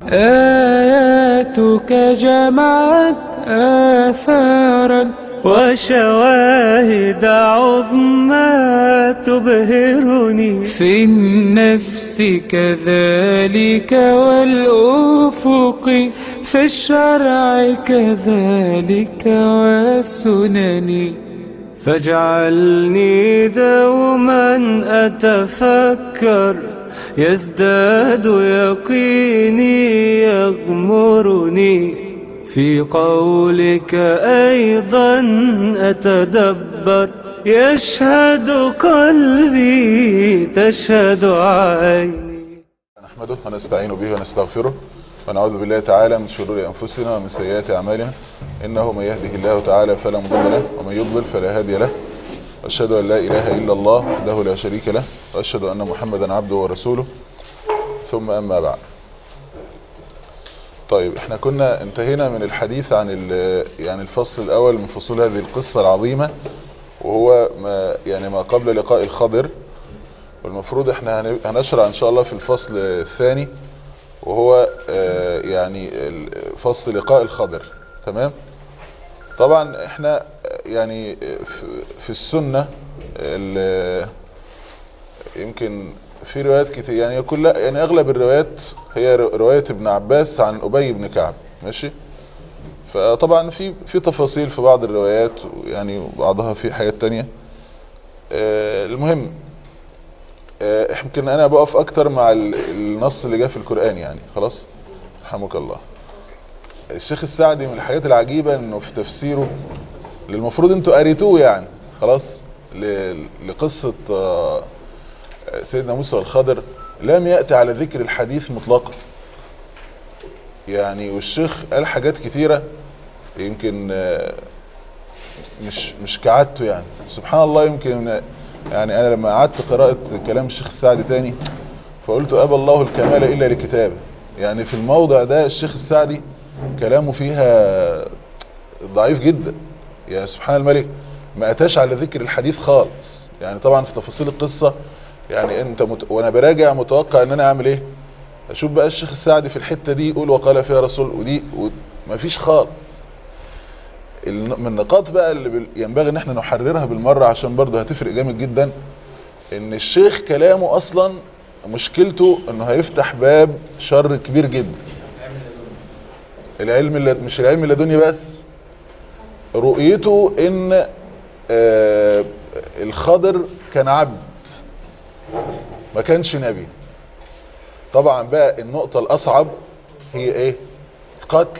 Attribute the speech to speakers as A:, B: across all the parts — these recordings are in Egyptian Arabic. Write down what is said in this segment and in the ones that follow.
A: آياتك جمعت آثارا وشواهد عظمى تبهرني في النفس كذلك والأفق في الشرع كذلك والسنن فاجعلني دوما أتفكر يزداد يقيني يغمرني في قولك أيضا أتدبر يشهد قلبي تشهد عيني
B: نحمده ونستعين به ونستغفره ونعوذ بالله تعالى من شرور أنفسنا ومن سيئات أعمالنا إنه من يهده الله تعالى فلا مضل له ومن يضلل فلا هادي له وأشهد أن لا إله إلا الله وحده لا شريك له وأشهد أن محمدا عبده ورسوله ثم أما بعد طيب احنا كنا انتهينا من الحديث عن يعني الفصل الأول من فصول هذه القصة العظيمة وهو ما يعني ما قبل لقاء الخضر والمفروض احنا هنشرع ان شاء الله في الفصل الثاني وهو يعني فصل لقاء الخضر تمام طبعا احنا يعني في السنة يمكن في روايات كتير يعني كل يعني اغلب الروايات هي رواية ابن عباس عن ابي بن كعب ماشي فطبعا في في تفاصيل في بعض الروايات يعني بعضها في حاجات تانية المهم يمكن انا بقف اكتر مع النص اللي جاء في القرآن يعني خلاص رحمك الله الشيخ السعدي من الحاجات العجيبة انه في تفسيره اللي المفروض انتوا قريتوه يعني خلاص لقصة سيدنا موسى والخضر لم يأتي على ذكر الحديث مطلقا يعني والشيخ قال حاجات كتيرة يمكن مش مش كعادته يعني سبحان الله يمكن يعني انا لما قعدت قراءة كلام الشيخ السعدي تاني فقلت ابى الله الكمال الا لكتابه يعني في الموضع ده الشيخ السعدي كلامه فيها ضعيف جدا يعني سبحان الملك ما اتاش على ذكر الحديث خالص يعني طبعا في تفاصيل القصة يعني انت مت... وانا براجع متوقع ان انا اعمل ايه اشوف بقى الشيخ السعدي في الحتة دي يقول وقال فيها رسول ودي ما فيش خالص من النقاط بقى اللي ينبغي ان احنا نحررها بالمرة عشان برضه هتفرق جامد جدا ان الشيخ كلامه اصلا مشكلته انه هيفتح باب شر كبير جدا العلم اللي مش العلم اللدني بس رؤيته ان آه الخضر كان عبد ما كانش نبي طبعا بقى النقطة الاصعب هي ايه قتل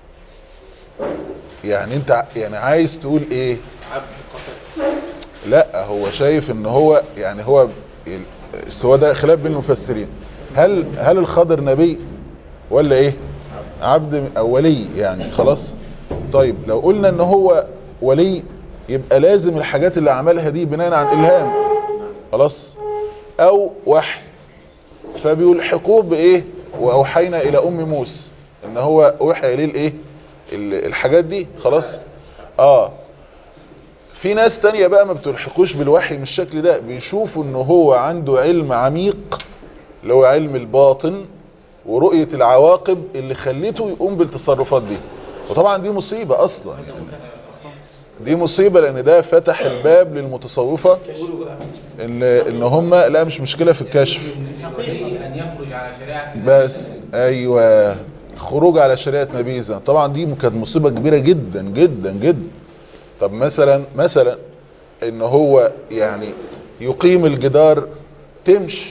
B: يعني انت يعني عايز تقول ايه
C: عبد قتل
B: لا هو شايف ان هو يعني هو هو ده خلاف بين المفسرين هل هل الخضر نبي ولا ايه عبد او ولي يعني خلاص طيب لو قلنا ان هو ولي يبقى لازم الحاجات اللي عملها دي بناء عن الهام خلاص او وحي فبيلحقوه بايه واوحينا الى ام موسى ان هو وحي اليه الايه الحاجات دي خلاص اه في ناس تانية بقى ما بتلحقوش بالوحي من الشكل ده بيشوفوا ان هو عنده علم عميق اللي هو علم الباطن ورؤية العواقب اللي خليته يقوم بالتصرفات دي وطبعا دي مصيبة اصلا دي مصيبة لان ده فتح الباب للمتصوفة ان, إن هم لا مش مشكلة في الكشف
C: ان يخرج على شريعة
B: بس ايوه خروج على شريعة نبيذا طبعا دي كانت مصيبة كبيرة جدا جدا جدا طب مثلا مثلا ان هو يعني يقيم الجدار تمشي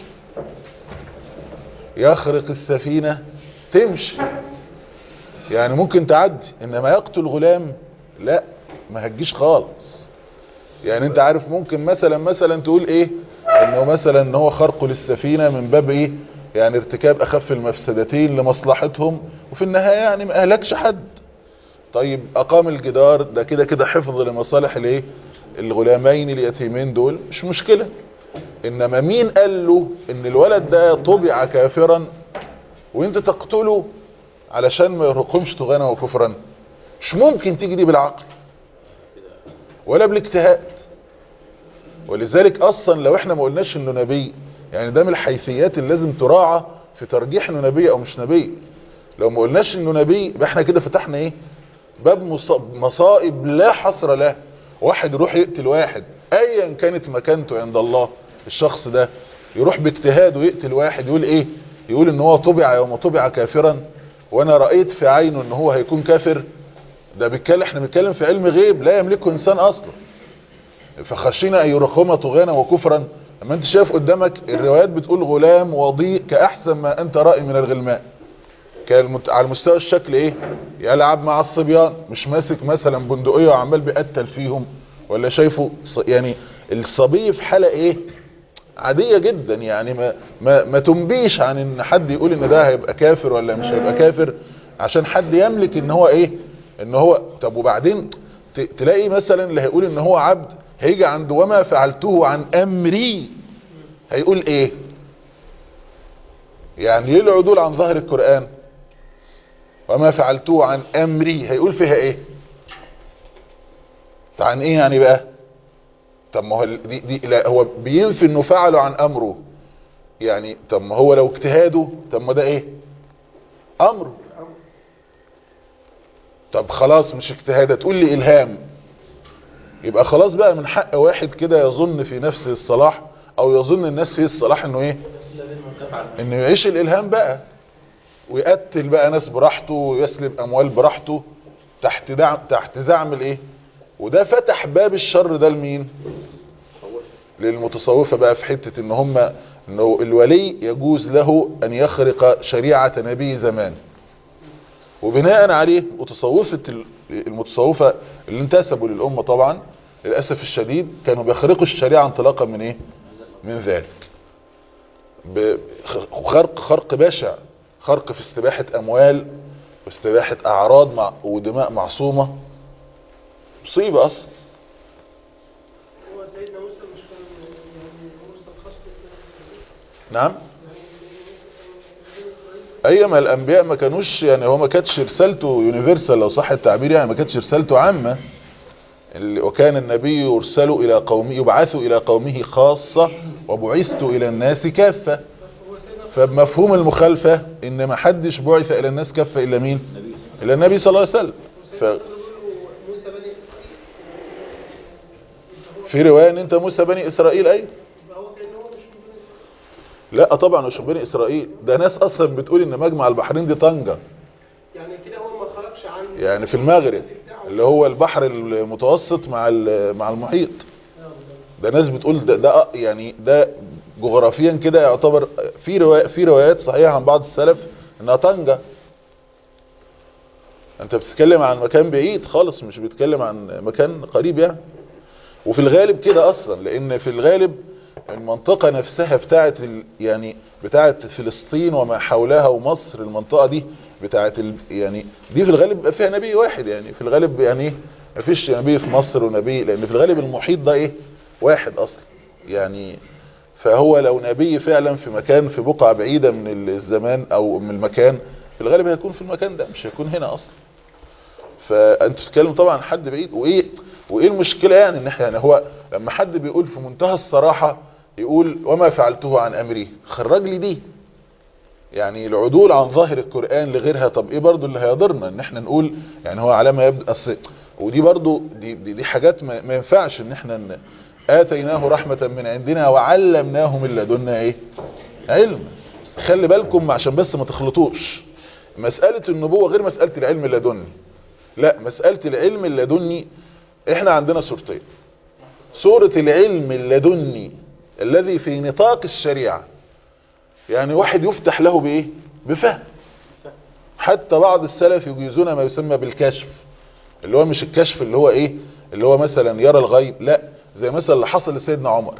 B: يخرق السفينة تمشي يعني ممكن تعدي انما يقتل غلام لا ما هتجيش خالص يعني انت عارف ممكن مثلا مثلا تقول ايه انه مثلا ان هو خرق للسفينة من باب ايه يعني ارتكاب اخف المفسدتين لمصلحتهم وفي النهاية يعني ما اهلكش حد طيب اقام الجدار ده كده كده حفظ لمصالح الايه الغلامين اليتيمين دول مش مشكلة انما مين قال له ان الولد ده طبع كافرا وانت تقتله علشان ما يرقمش طغانا وكفرا مش ممكن تيجي دي بالعقل ولا بالاجتهاد ولذلك اصلا لو احنا ما قلناش انه نبي يعني ده من الحيثيات اللي لازم تراعى في ترجيح انه نبي او مش نبي لو ما قلناش انه نبي يبقى احنا كده فتحنا ايه باب مص- مصائب لا حصر له واحد يروح يقتل واحد ايا كانت مكانته عند الله الشخص ده يروح باجتهاده يقتل واحد يقول ايه يقول ان هو طبع يوم طبع كافرا وانا رأيت في عينه ان هو هيكون كافر ده بيتكلم احنا بنتكلم في علم غيب لا يملكه انسان اصلا فخشينا ان يرقم طغيانا وكفرا لما انت شايف قدامك الروايات بتقول غلام وضيء كاحسن ما انت رأي من الغلمان كان المت- على مستوى الشكل ايه يلعب مع الصبيان مش ماسك مثلا بندقية وعمال بيقتل فيهم ولا شايفه ص- يعني الصبي في حالة ايه عادية جدا يعني ما, ما, ما تنبيش عن ان حد يقول ان ده هيبقى كافر ولا مش هيبقى كافر عشان حد يملك ان هو ايه ان هو طب وبعدين ت- تلاقي مثلا اللي هيقول ان هو عبد هيجي عند وما فعلته عن امري هيقول ايه يعني ليه العدول عن ظهر القرآن وما فعلته عن امري هيقول فيها ايه عن ايه يعني بقى طب ما هو ال- دي, دي لا هو بينفي انه فعله عن امره يعني طب ما هو لو اجتهاده طب ما ده ايه امره طب خلاص مش اجتهاد تقول لي الهام يبقى خلاص بقى من حق واحد كده يظن في نفسه الصلاح او يظن الناس فيه الصلاح انه ايه انه يعيش الالهام بقى ويقتل بقى ناس براحته ويسلب اموال براحته تحت دعم تحت زعم الايه وده فتح باب الشر ده لمين للمتصوفة بقى في حتة ان هم انه الولي يجوز له ان يخرق شريعة نبي زمان وبناء عليه متصوفة ال- المتصوفة اللي انتسبوا للأمة طبعا للأسف الشديد كانوا بيخرقوا الشريعة انطلاقا من ايه من ذلك بخرق خرق بشع خرق في استباحة أموال واستباحة أعراض مع ودماء معصومة مصيبة أصلا
D: هو سيدنا موسى مش كان يعني موسى الخاص
B: نعم اي ما الانبياء ما كانوش يعني هو ما كانتش رسالته يونيفرسال لو صح التعبير يعني ما كانتش رسالته عامه اللي- وكان النبي يرسل الى قومه يبعث الى قومه خاصه وبعثت الى الناس كافه فبمفهوم المخالفه ان ما حدش بعث الى الناس كافه الا مين الا النبي صلى الله عليه وسلم ف
D: موسى بني اسرائيل
B: في روايه ان انت موسى بني اسرائيل ايوه
D: يبقى هو كان هو مش من بني اسرائيل
B: لا طبعا مش من بني اسرائيل ده ناس اصلا بتقول ان مجمع البحرين دي طنجه
D: يعني كده هو ما خرجش عن
B: يعني في المغرب اللي هو البحر المتوسط مع ال- مع المحيط ده ناس بتقول ده, ده يعني ده جغرافيا كده يعتبر في روايات في روايات صحيحه عن بعض السلف انها طنجه انت بتتكلم عن مكان بعيد خالص مش بتتكلم عن مكان قريب يعني وفي الغالب كده اصلا لان في الغالب المنطقة نفسها بتاعت ال يعني بتاعت فلسطين وما حولها ومصر المنطقة دي بتاعت ال يعني دي في الغالب بيبقى فيها نبي واحد يعني في الغالب يعني ايه مفيش نبي في مصر ونبي لان في الغالب المحيط ده ايه واحد اصلا يعني فهو لو نبي فعلا في مكان في بقعة بعيدة من الزمان او من المكان في الغالب هيكون في المكان ده مش هيكون هنا اصلا فانت بتتكلم طبعا عن حد بعيد وايه وايه المشكله يعني ان احنا يعني هو لما حد بيقول في منتهى الصراحه يقول وما فعلته عن امري خرج لي دي يعني العدول عن ظاهر القران لغيرها طب ايه برضو اللي هيضرنا ان احنا نقول يعني هو على ما يبدو أصل ودي برضو دي, دي, دي حاجات ما, ما ينفعش ان احنا ن... اتيناه رحمه من عندنا وعلمناه من لدنا ايه علم خلي بالكم عشان بس ما تخلطوش مساله النبوه غير مساله العلم اللدني لا مسألة العلم اللدني احنا عندنا صورتين صورة العلم اللدني الذي في نطاق الشريعة يعني واحد يفتح له بايه بفهم حتى بعض السلف يجيزون ما يسمى بالكشف اللي هو مش الكشف اللي هو ايه اللي هو مثلا يرى الغيب لا زي مثلا اللي حصل لسيدنا عمر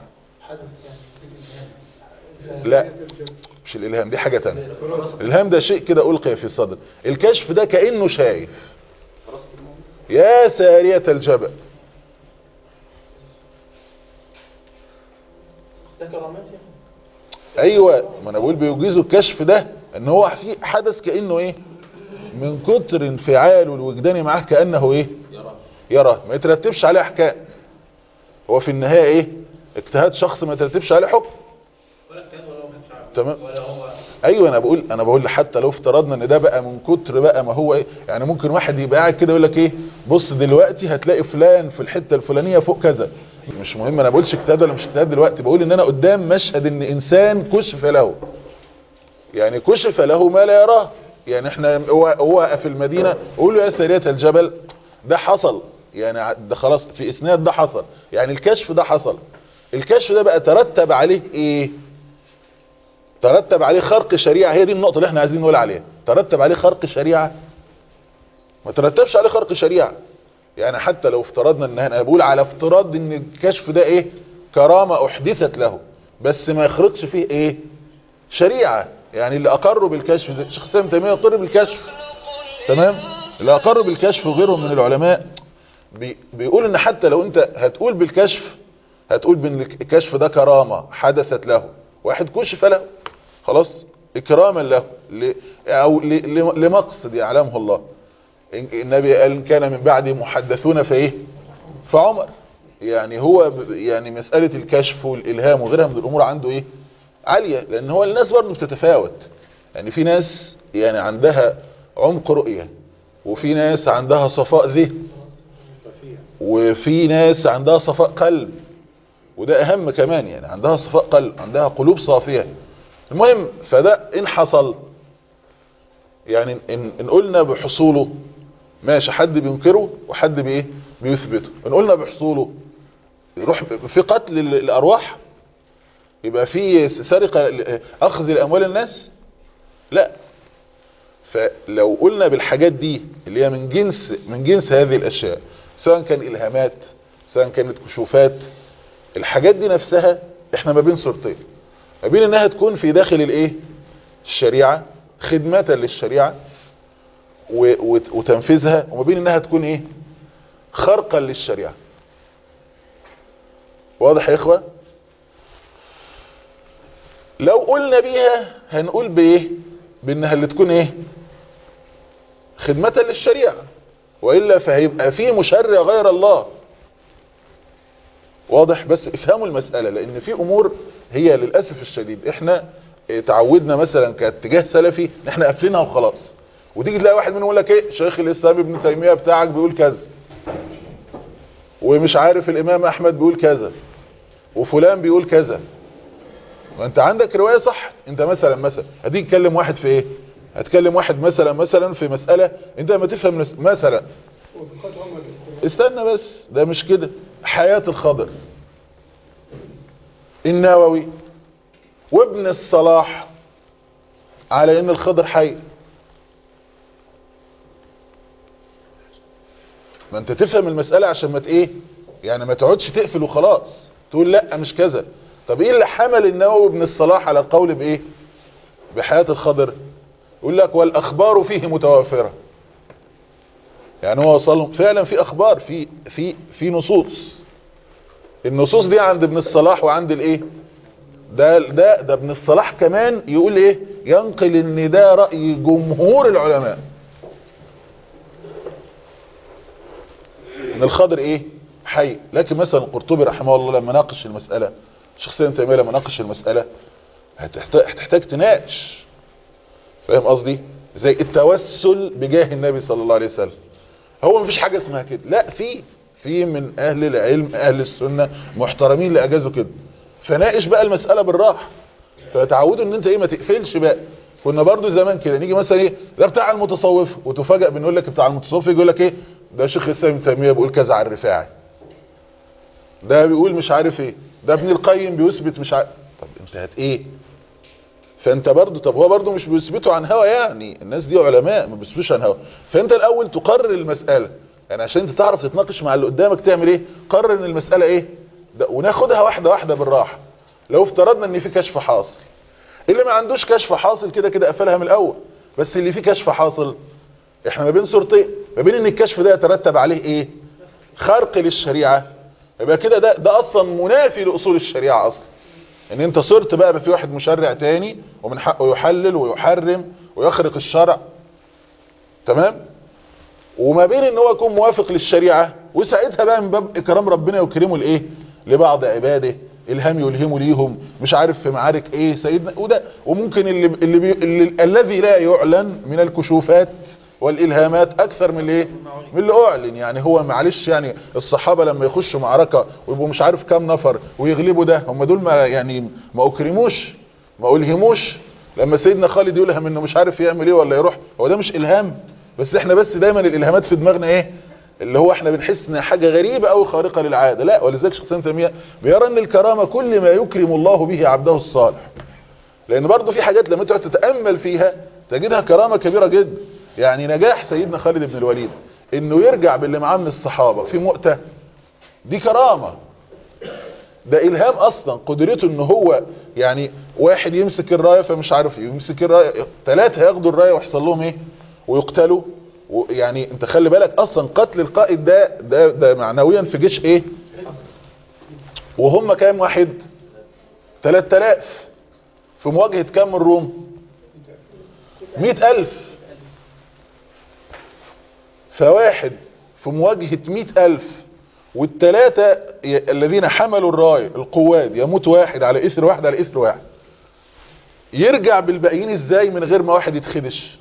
B: لا مش الالهام دي حاجة تانية الالهام ده شيء كده القي في الصدر الكشف ده كأنه شايف يا سارية الجبل
D: ده كرامات يعني
B: ايوه ما انا بقول بيجيزوا الكشف ده ان هو في حدث كانه ايه من كتر انفعاله الوجداني معاه كانه ايه يرى ما يترتبش عليه احكام هو في النهايه ايه اجتهاد شخص ما يترتبش عليه حكم
C: ولا كان ولو كان
B: تمام ايوه انا بقول انا بقول حتى لو افترضنا ان ده بقى من كتر بقى ما هو ايه يعني ممكن واحد يبقى قاعد كده يقول لك ايه بص دلوقتي هتلاقي فلان في الحته الفلانيه فوق كذا مش مهم انا بقولش اجتهاد ولا مش اجتهاد دلوقتي بقول ان انا قدام مشهد ان انسان كشف له يعني كشف له ما لا يراه يعني احنا هو هو في المدينه قول له يا سريه الجبل ده حصل يعني ده خلاص في اسناد ده حصل يعني الكشف ده حصل الكشف ده بقى ترتب عليه ايه ترتب عليه خرق شريعة هي دي النقطة اللي احنا عايزين نقول عليها ترتب عليه خرق شريعة ما ترتبش عليه خرق شريعة يعني حتى لو افترضنا ان انا بقول على افتراض ان الكشف ده ايه كرامة احدثت له بس ما يخرقش فيه ايه شريعة يعني اللي اقروا بالكشف زي شيخ سام تيمية اقر بالكشف تمام اللي اقروا بالكشف وغيرهم من العلماء بي بيقول ان حتى لو انت هتقول بالكشف هتقول بان الكشف ده كرامة حدثت له واحد كشف له خلاص اكراما له ل او ل ل لمقصد يعلمه الله النبي قال إن كان من بعد محدثون فايه فعمر يعني هو يعني مسألة الكشف والالهام وغيرها من الامور عنده ايه عالية لان هو الناس برضه بتتفاوت يعني في ناس يعني عندها عمق رؤية وفي ناس عندها صفاء ذهن وفي ناس عندها صفاء قلب وده اهم كمان يعني عندها صفاء قلب عندها قلوب صافية المهم فده ان حصل يعني ان, إن قلنا بحصوله ماشي حد بينكره وحد بايه بيثبته ان قلنا بحصوله يروح في قتل الارواح يبقى في سرقة اخذ الاموال الناس لا فلو قلنا بالحاجات دي اللي هي من جنس من جنس هذه الاشياء سواء كان الهامات سواء كانت كشوفات الحاجات دي نفسها احنا ما بين صورتين ما بين انها تكون في داخل الايه الشريعة خدمة للشريعة وتنفيذها وما بين انها تكون ايه خرقا للشريعة واضح يا اخوة لو قلنا بيها هنقول بايه بانها اللي تكون ايه خدمة للشريعة وإلا فهيبقى في مشرع غير الله واضح بس افهموا المسألة لان في امور هي للأسف الشديد احنا تعودنا مثلا كاتجاه سلفي ان احنا قافلينها وخلاص وتيجي تلاقي واحد منهم يقول لك ايه شيخ الاسلام ابن تيمية بتاعك بيقول كذا ومش عارف الامام احمد بيقول كذا وفلان بيقول كذا وانت عندك رواية صح انت مثلا مثلا هتيجي تكلم واحد في ايه هتكلم واحد مثلا مثلا في مسألة انت ما تفهم مثلا استنى بس ده مش كده حياة الخضر النووي وابن الصلاح على ان الخضر حي ما انت تفهم المسألة عشان ما ايه يعني ما تقعدش تقفل وخلاص تقول لا مش كذا طب ايه اللي حمل النووي وابن الصلاح على القول بايه بحياة الخضر يقول لك والاخبار فيه متوافرة يعني هو وصل فعلا في اخبار في في في نصوص النصوص دي عند ابن الصلاح وعند الايه ده ده ده ابن الصلاح كمان يقول ايه ينقل ان ده رأي جمهور العلماء ان الخضر ايه حي لكن مثلا القرطبي رحمه الله لما ناقش المسألة شخصيا تيمية لما ناقش المسألة هتحتاج, هتحتاج تناقش فاهم قصدي زي التوسل بجاه النبي صلى الله عليه وسلم هو مفيش حاجة اسمها كده لا في في من اهل العلم اهل السنة محترمين اللي اجازوا كده فناقش بقى المسألة بالراحة فتعودوا ان انت ايه ما تقفلش بقى كنا برضو زمان كده نيجي مثلا ايه ده بتاع المتصوف وتفاجئ بنقول لك بتاع المتصوف يقول لك ايه ده شيخ الاسلام تيميه بيقول كذا على الرفاعي ده بيقول مش عارف ايه ده ابن القيم بيثبت مش عارف طب انت هت ايه فانت برضو طب هو برضو مش بيثبتوا عن هوا يعني الناس دي علماء ما بيثبتوش عن هوا فانت الاول تقرر المسألة يعني عشان انت تعرف تتناقش مع اللي قدامك تعمل ايه قرر ان المسألة ايه ده وناخدها واحدة واحدة بالراحة لو افترضنا ان في كشف حاصل اللي ما عندوش كشف حاصل كده كده قفلها من الاول بس اللي فيه كشف حاصل احنا ما بين صورتين ما بين ان الكشف ده يترتب عليه ايه خرق للشريعة يبقى كده ده ده اصلا منافي لاصول الشريعة اصلا ان انت صرت بقى في واحد مشرع تاني ومن حقه يحلل ويحرم ويخرق الشرع تمام وما بين ان هو يكون موافق للشريعة وساعتها بقى من باب اكرام ربنا وكرمه لايه لبعض عباده الهام يلهموا ليهم مش عارف في معارك ايه سيدنا وده وممكن اللي اللي, بي اللي الذي لا يعلن من الكشوفات والالهامات اكثر من الايه من اللي اعلن يعني هو معلش يعني الصحابه لما يخشوا معركه ويبقوا مش عارف كام نفر ويغلبوا ده هم دول ما يعني ما اكرموش ما الهموش لما سيدنا خالد يلهم انه مش عارف يعمل ايه ولا يروح هو ده مش الهام بس احنا بس دايما الالهامات في دماغنا ايه اللي هو احنا بنحس انها حاجه غريبه او خارقه للعاده لا ولذلك شيخ الاسلام تيميه بيرى ان الكرامه كل ما يكرم الله به عبده الصالح لان برضه في حاجات لما تقعد تتامل فيها تجدها كرامه كبيره جدا يعني نجاح سيدنا خالد بن الوليد انه يرجع باللي معاه من الصحابه في مؤته دي كرامه ده الهام اصلا قدرته ان هو يعني واحد يمسك الرايه فمش عارف إيه، يمسك الرايه ثلاثه ياخدوا الرايه ويحصل لهم ايه ويقتلوا ويعني انت خلي بالك اصلا قتل القائد ده ده ده معنويا في جيش ايه وهم كام واحد 3000 في مواجهه كام من الروم 100000 فواحد في مواجهه 100000 والثلاثه ي- الذين حملوا الرايه القواد يموت واحد على اثر واحد على اثر واحد يرجع بالباقيين ازاي من غير ما واحد يتخدش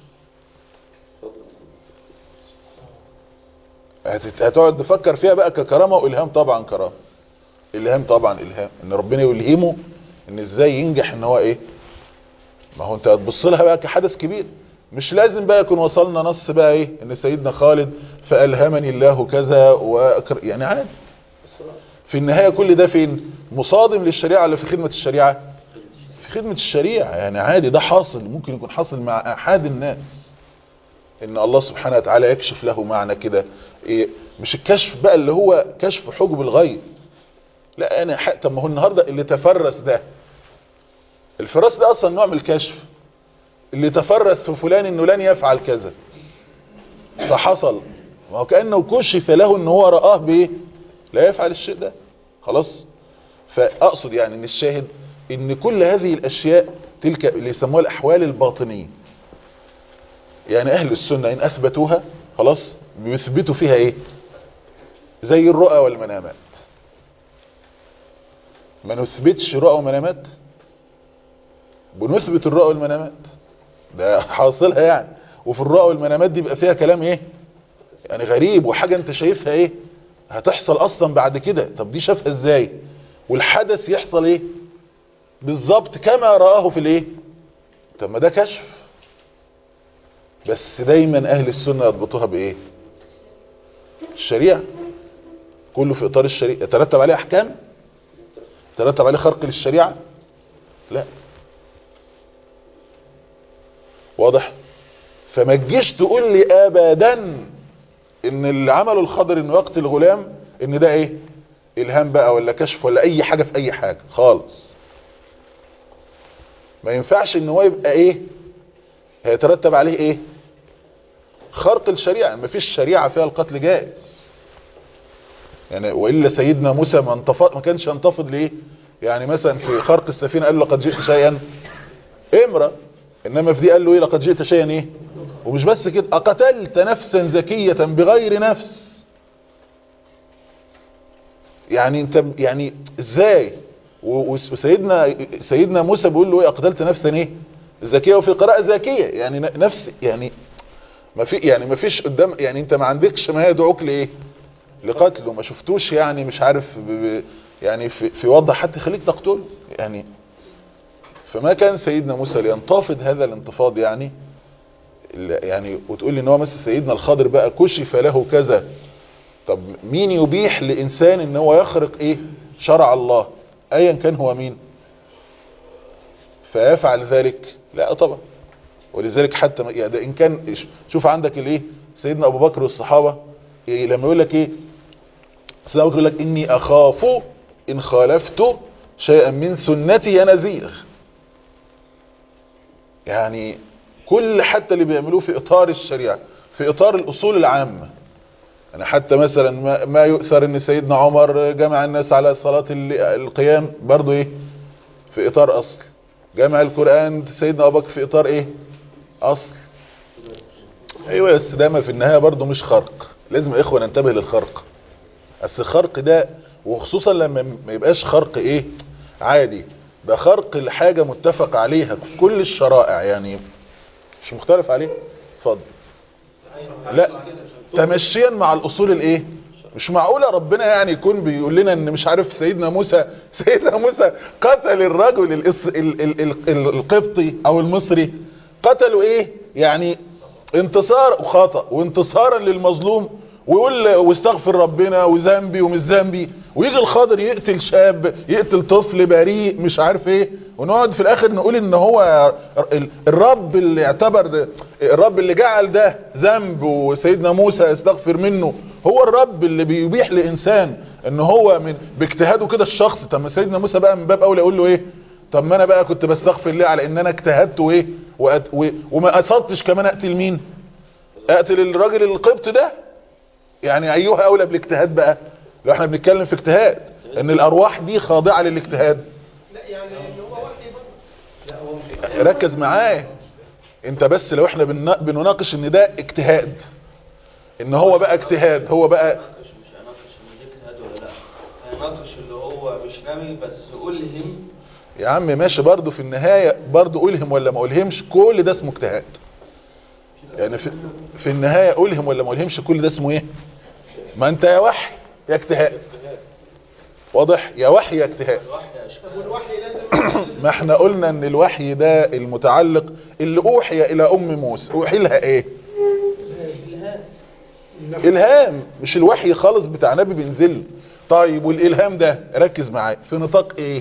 B: هتت- هتقعد تفكر فيها بقى ككرامه والهام طبعا كرامه الهام طبعا الهام ان ربنا يلهمه ان ازاي ينجح ان هو ايه ما هو انت هتبص لها بقى كحدث كبير مش لازم بقى يكون وصلنا نص بقى ايه ان سيدنا خالد فالهمني الله كذا وأكر يعني عادي في النهايه كل ده فين مصادم للشريعه ولا في خدمه الشريعه في خدمه الشريعه يعني عادي ده حاصل ممكن يكون حاصل مع احد الناس ان الله سبحانه وتعالى يكشف له معنى كده إيه مش الكشف بقى اللي هو كشف حجب الغيب لا انا ح... طب ما هو النهارده اللي تفرس ده الفراس ده اصلا نوع من الكشف اللي تفرس في فلان انه لن يفعل كذا فحصل ما هو كانه كشف له ان هو رآه بايه لا يفعل الشيء ده خلاص فاقصد يعني ان الشاهد ان كل هذه الاشياء تلك اللي يسموها الاحوال الباطنيه يعني اهل السنه ان اثبتوها خلاص بيثبتوا فيها ايه زي الرؤى والمنامات ما نثبتش رؤى ومنامات بنثبت الرؤى والمنامات ده حاصلها يعني وفي الرؤى والمنامات دي بيبقى فيها كلام ايه يعني غريب وحاجة انت شايفها ايه هتحصل اصلا بعد كده طب دي شافها ازاي والحدث يحصل ايه بالظبط كما رآه في الايه طب ما ده كشف بس دايما اهل السنة يضبطوها بايه الشريعة كله في اطار الشريعة يترتب عليه احكام يترتب عليه خرق للشريعة لا واضح فما تجيش تقول لي ابدا ان اللي عمله الخضر انه يقتل غلام ان ده ايه الهام بقى ولا كشف ولا اي حاجة في اي حاجة خالص ما ينفعش ان هو يبقى ايه هيترتب عليه ايه خرق الشريعة ما فيش شريعة فيها القتل جائز يعني والا سيدنا موسى ما انتفض ما كانش ينتفض ليه يعني مثلا في خرق السفينه قال له لقد جئت شيئا امرا انما في دي قال له ايه لقد جئت شيئا ايه ومش بس كده اقتلت نفسا زكيه بغير نفس يعني انت يعني ازاي و- وسيدنا سيدنا موسى بيقول له ايه اقتلت نفسا ايه زكيه وفي قراءه زكيه يعني ن- نفس يعني ما في يعني ما فيش قدام يعني انت ما عندكش ما يدعوك لايه لقتله ما شفتوش يعني مش عارف ب ب يعني في, في وضع حتى يخليك تقتله يعني فما كان سيدنا موسى لينتفض هذا الانتفاض يعني ال- يعني وتقول لي ان هو مثل سيدنا الخضر بقى كشف له كذا طب مين يبيح لانسان ان هو يخرق ايه شرع الله ايا كان هو مين فيفعل ذلك لا طبعا ولذلك حتى ما- يعني ده ان كان شوف عندك الايه سيدنا ابو بكر والصحابه إيه لما يقول لك ايه سيدنا ابو بكر يقول لك اني اخاف ان خالفت شيئا من سنتي يا نذير يعني كل حتى اللي بيعملوه في اطار الشريعه في اطار الاصول العامه يعني حتى مثلا ما, ما يؤثر ان سيدنا عمر جمع الناس على صلاه ال- القيام برضو ايه في اطار اصل جمع القران سيدنا ابو بكر في اطار ايه اصل ايوه بس ده ما في النهايه برضو مش خرق لازم يا اخوه ننتبه للخرق بس الخرق ده وخصوصا لما ما يبقاش خرق ايه عادي ده خرق الحاجة متفق عليها في كل الشرائع يعني مش مختلف عليه اتفضل لا تمشيا مع الاصول الايه مش معقوله ربنا يعني يكون بيقول لنا ان مش عارف سيدنا موسى سيدنا موسى قتل الرجل الإس ال ال ال ال القبطي او المصري قتلوا ايه يعني انتصار وخطأ وانتصارا للمظلوم ويقول واستغفر ربنا وذنبي ومش ذنبي ويجي الخاضر يقتل شاب يقتل طفل بريء مش عارف ايه ونقعد في الاخر نقول ان هو ال- الرب اللي اعتبر الرب اللي جعل ده ذنب وسيدنا موسى يستغفر منه هو الرب اللي بيبيح لانسان ان هو من باجتهاده كده الشخص طب ما سيدنا موسى بقى من باب اولى يقول له ايه طب ما انا بقى كنت بستغفر ليه على ان انا اجتهدت وايه وأت... و... وما قصدتش كمان اقتل مين اقتل الراجل القبط ده يعني ايها اولى بالاجتهاد بقى لو احنا بنتكلم في اجتهاد ان الارواح دي خاضعه للاجتهاد
D: لا يعني ان هو وحي برضه
B: ركز معايا انت بس لو احنا بن- بنناقش ان ده اجتهاد ان هو بقى اجتهاد هو بقى
E: هيناقش مش هيناقش ان دي اجتهاد ولا لا هيناقش اللي هو مش نبي بس ألهم
B: يا عم ماشي برضو في النهاية برضو ألهم ولا ما ألهمش كل ده اسمه اجتهاد يعني في, في النهاية ألهم ولا ما ألهمش كل ده اسمه ايه ما انت يا وحي يا اجتهاد واضح يا وحي يا اجتهاد
D: طب والوحي لازم
B: ما احنا قلنا ان الوحي ده المتعلق اللي اوحي الى ام موسى اوحي لها ايه الهام مش الوحي خالص بتاع نبي بينزل طيب والالهام ده ركز معايا في نطاق ايه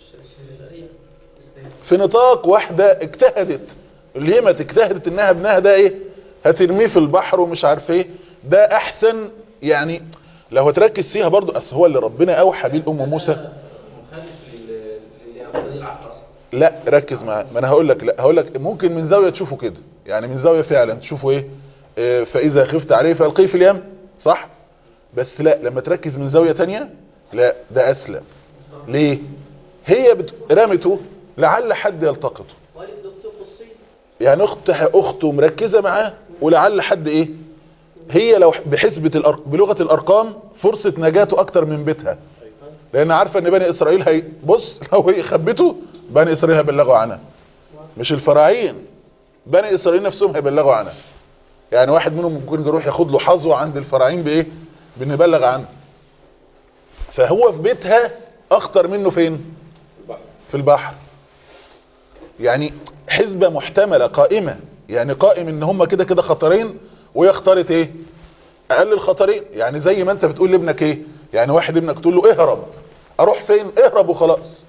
B: في نطاق واحدة اجتهدت الهمت اجتهدت انها ابنها ده ايه هترميه في البحر ومش عارف ايه ده احسن يعني لو هتركز فيها برضو اصل هو اللي ربنا اوحى بيه لام موسى
C: مخالف لل- لليهود العقل اصلا
B: لا ركز معايا ما انا هقول لك لا هقول لك ممكن من زاويه تشوفه كده يعني من زاويه فعلا تشوفه ايه آه، فاذا خفت عليه فالقيه في اليم صح بس لا لما تركز من زاويه تانية لا ده اسلم ليه هي بت... رمته لعل حد يلتقطه
D: والد دكتور قصي
B: يعني اخت اخته مركزه معاه ولعل حد ايه هي لو بحسبه الأر... بلغه الارقام فرصه نجاته اكتر من بيتها لان عارفه ان بني اسرائيل هي بص لو هي خبته بني اسرائيل هيبلغوا عنها مش الفراعين بني اسرائيل نفسهم هيبلغوا عنها يعني واحد منهم ممكن يروح ياخد له حظوه عند الفراعين بايه بان يبلغ عنها فهو في بيتها اخطر منه فين في البحر يعني حسبة محتملة قائمة يعني قائم ان هم كده كده خطرين وهي اختارت ايه اقل الخطرين يعني زي ما انت بتقول لابنك ايه يعني واحد ابنك تقول له اهرب اروح فين اهرب وخلاص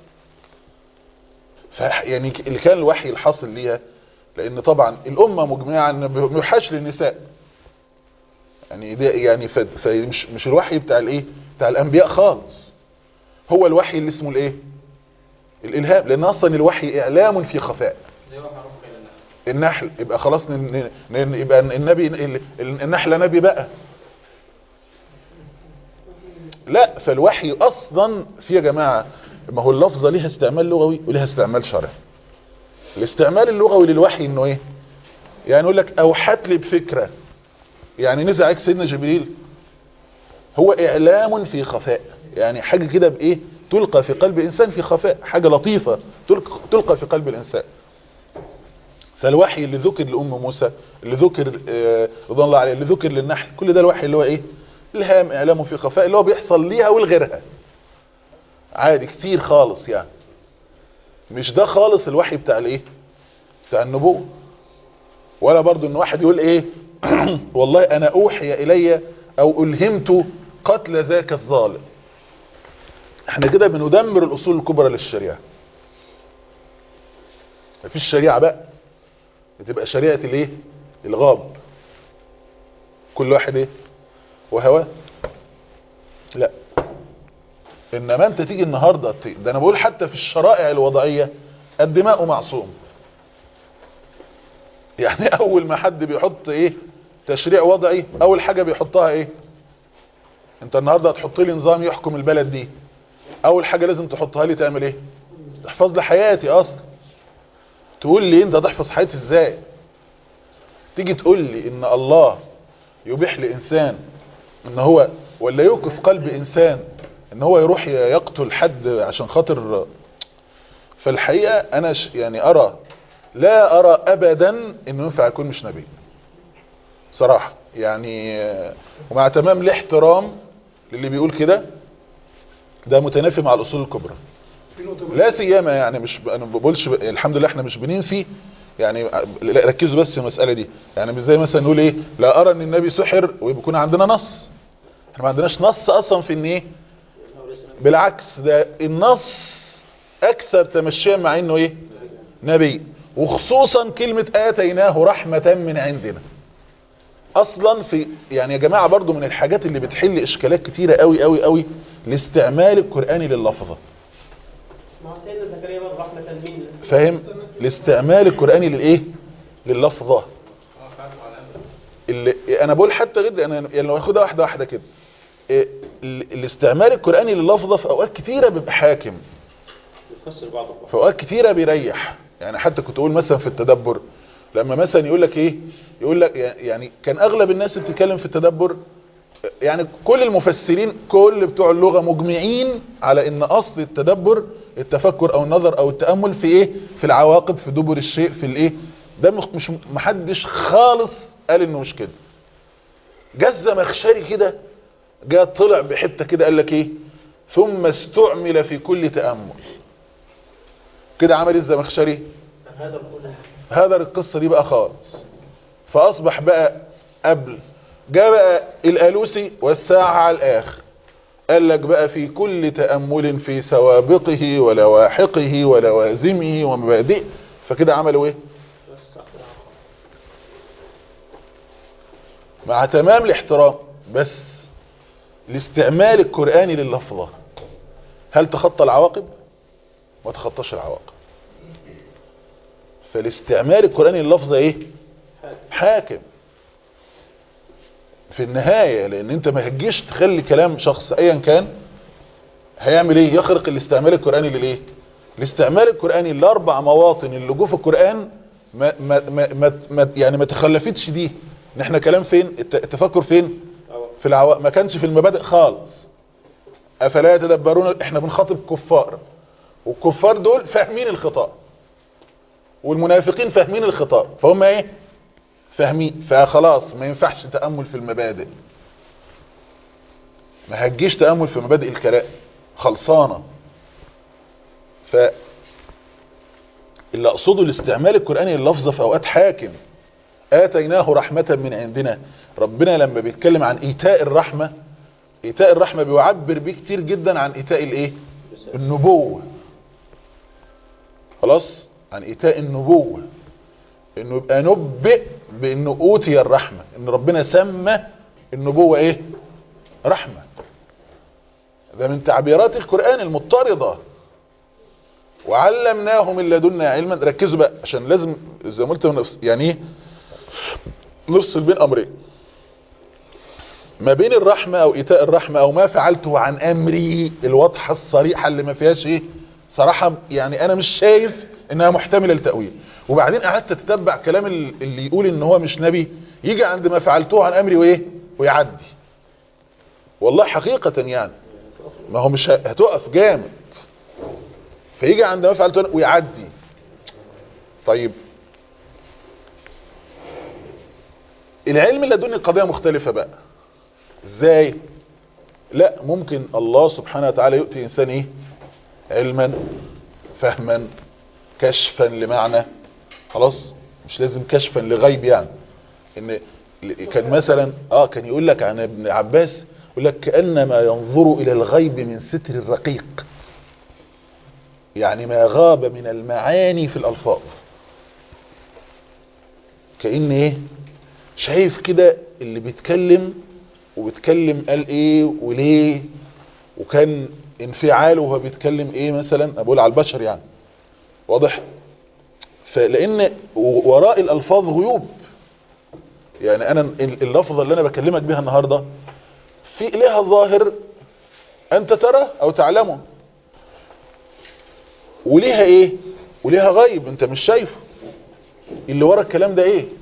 B: ف يعني اللي كان الوحي الحاصل ليها لان طبعا الامه مجمعه ان ما يوحاش للنساء يعني ده يعني ف- فمش مش الوحي بتاع الايه بتاع الانبياء خالص هو الوحي اللي اسمه الايه الالهام لان اصلا الوحي اعلام في خفاء
C: زي واحد عرف كده النحل
B: النحل يبقى خلاص ن- ن- ن- يبقى النبي ال- النحله نبي بقى لا فالوحي اصلا في يا جماعه ما هو اللفظه ليها استعمال لغوي وليها استعمال شرعي الاستعمال اللغوي للوحي انه ايه يعني يقول لك اوحت لي بفكره يعني نزل عليك سيدنا جبريل هو اعلام في خفاء يعني حاجه كده بايه تلقى في قلب الانسان في خفاء حاجه لطيفه تلقى, تلقى في قلب الانسان فالوحي اللي ذكر لأم موسى اللي ذكر آه، رضوان الله عليه اللي ذكر للنحل كل ده الوحي اللي هو ايه الهام اعلامه في خفاء اللي هو بيحصل ليها ولغيرها عادي كتير خالص يعني مش ده خالص الوحي بتاع الايه بتاع النبوة ولا برضو ان واحد يقول ايه والله انا اوحي الي او الهمت قتل ذاك الظالم احنا كده بندمر الاصول الكبرى للشريعه مفيش شريعه بقى بتبقى شريعه الايه الغاب كل واحد ايه وهواه لا انما انت تيجي النهارده ت- ده انا بقول حتى في الشرائع الوضعيه الدماء معصوم يعني اول ما حد بيحط ايه تشريع وضعي اول حاجه بيحطها ايه انت النهارده هتحط لي نظام يحكم البلد دي اول حاجه لازم تحطها لي تعمل ايه تحفظ لي حياتي اصلا تقول لي انت تحفظ حياتي ازاي تيجي تقول لي ان الله يبيح لانسان ان هو ولا يوقف قلب انسان ان هو يروح يقتل حد عشان خاطر فالحقيقة انا ش يعني ارى لا ارى ابدا انه ينفع يكون مش نبي صراحة يعني آه، ومع تمام الاحترام للي بيقول كده ده متنافي مع الاصول الكبرى لا سيما يعني مش انا ما بقولش ب... الحمد لله احنا مش بننفي يعني لا، ركزوا بس في المساله دي يعني مش زي مثلا نقول ايه لا ارى ان النبي سحر ويكون عندنا نص احنا ما عندناش نص اصلا في ان ايه بالعكس ده النص اكثر تمشيا مع انه ايه نبي وخصوصا كلمه اتيناه رحمه من عندنا اصلا في يعني يا جماعه برضو من الحاجات اللي بتحل اشكالات كتيره قوي قوي قوي الاستعمال القراني لللفظه
D: ما هو سيدنا زكريا برضه رحمة مين
B: فاهم الاستعمال القرآني للايه لللفظة اللي انا بقول حتى غير انا يعني لو اخدها واحده واحده كده إيه، ال- الاستعمال القرآني لللفظة في اوقات كتيرة بيبقى حاكم
C: بتفسر بعض البعض
B: في اوقات كتيرة بيريح يعني حتى كنت اقول مثلا في التدبر لما مثلا يقول لك ايه يقول لك يعني كان اغلب الناس اللي بتتكلم في التدبر يعني كل المفسرين كل بتوع اللغة مجمعين على ان اصل التدبر التفكر او النظر او التأمل في ايه في العواقب في دبر الشيء في الايه ده مش مش- محدش خالص قال انه مش كده جز مخشري كده جاء طلع بحته كده قال لك ايه ثم استعمل في كل تأمل كده عمل إيه الزمخشري
C: هذا الكل
B: هذا القصة دي بقى خالص فأصبح بقى قبل جاء بقى الألوسي والساعة على الآخر قال لك بقى في كل تأمل في سوابقه ولواحقه ولوازمه ومبادئه فكده عملوا ايه مع تمام الاحترام بس الاستعمال القرآني لللفظة هل تخطى العواقب ما تخطاش العواقب فالاستعمال القرآني لللفظة ايه حاكم في النهاية لان انت ما هتجيش تخلي كلام شخص ايا كان هيعمل ايه يخرق الاستعمال القرآني للايه الاستعمال القرآني الاربع مواطن اللي جوه في القرآن ما ما ما ما ما يعني ما تخلفتش دي ان احنا كلام فين الت- التفكر فين في العوا... ما كانش في المبادئ خالص افلا يتدبرون احنا بنخاطب كفار والكفار دول فاهمين الخطاب والمنافقين فاهمين الخطاب فهم ايه فاهمين فخلاص ما ينفعش تأمل في المبادئ ما هتجيش تأمل في مبادئ الكلام خلصانة ف اللي اقصده الاستعمال القرآني لللفظة في اوقات حاكم آتيناه رحمة من عندنا ربنا لما بيتكلم عن إيتاء الرحمة إيتاء الرحمة بيعبر بيه كتير جدا عن إيتاء الإيه النبوة خلاص عن إيتاء النبوة إنه يبقى نبئ بإنه أوتي الرحمة إن ربنا سمى النبوة إيه رحمة ده من تعبيرات القرآن المضطردة وعلمناه من لدنا علما ركزوا بقى عشان لازم زي ما قلت نفس- يعني ايه نفصل بين امرين ما بين الرحمة او ايتاء الرحمة او ما فعلته عن امري الواضحة الصريحة اللي ما فيهاش ايه صراحة يعني انا مش شايف انها محتملة لتأويل وبعدين قعدت تتبع كلام ال- اللي يقول ان هو مش نبي يجي عند ما فعلته عن امري وايه ويعدي والله حقيقة يعني ما هو مش ه- هتقف جامد فيجي عند ما فعلته أنا ويعدي طيب العلم اللدني قضية مختلفة بقى ازاي لا ممكن الله سبحانه وتعالى يؤتي انسان ايه علما فهما كشفا لمعنى خلاص مش لازم كشفا لغيب يعني ان كان مثلا اه كان يقول لك عن ابن عباس يقول لك كانما ينظر الى الغيب من ستر الرقيق يعني ما غاب من المعاني في الالفاظ كأن ايه شايف كده اللي بيتكلم وبيتكلم قال ايه وليه وكان انفعاله وهو بيتكلم ايه مثلا أنا بقول على البشر يعني واضح فلان وراء الالفاظ غيوب يعني انا اللفظه اللي انا بكلمك بيها النهارده في لها ظاهر انت ترى او تعلمه وليها ايه وليها غيب انت مش شايفه اللي ورا الكلام ده ايه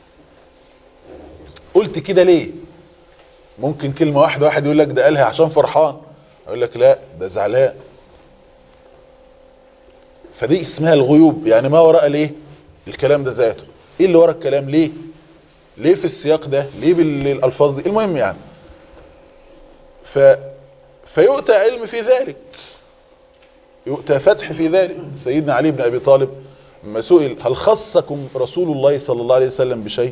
B: قلت كده ليه ممكن كلمة واحدة واحد يقول لك ده قالها عشان فرحان اقول لك لا ده زعلان فدي اسمها الغيوب يعني ما وراء ليه الكلام ده ذاته ايه اللي ورا الكلام ليه ليه في السياق ده ليه بالالفاظ دي المهم يعني ف فيؤتى علم في ذلك يؤتى فتح في ذلك سيدنا علي بن ابي طالب لما سئل هل خصكم رسول الله صلى الله عليه وسلم بشيء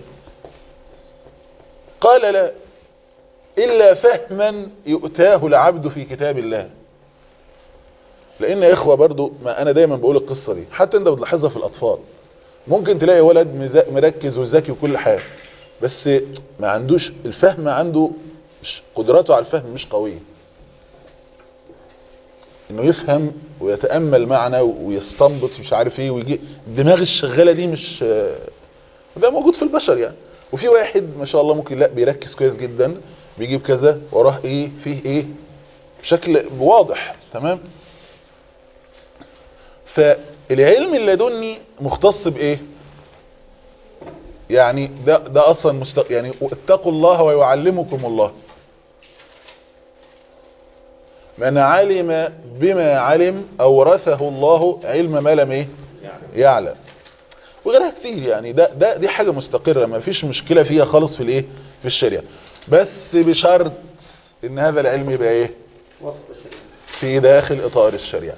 B: قال لا إلا فهما يؤتاه العبد في كتاب الله لأن يا إخوة برضو ما أنا دايما بقول القصة دي حتى أنت بتلاحظها في الأطفال ممكن تلاقي ولد مزا- مركز وذكي وكل حاجة بس ما عندوش الفهم عنده مش- قدراته على الفهم مش قوية انه يفهم ويتأمل معنا ويستنبط مش عارف ايه ويجي الدماغ الشغالة دي مش ده موجود في البشر يعني وفي واحد ما شاء الله ممكن لا بيركز كويس جدا بيجيب كذا وراه ايه فيه ايه بشكل واضح تمام فالعلم اللدني مختص بايه يعني ده ده اصلا مست... يعني اتقوا الله ويعلمكم الله من علم بما علم اورثه الله علم ما لم ايه يعلم وغيرها كتير يعني ده ده دي حاجه مستقره ما فيش مشكله فيها خالص في الايه في الشريعه بس بشرط ان هذا العلم يبقى ايه في داخل اطار الشريعه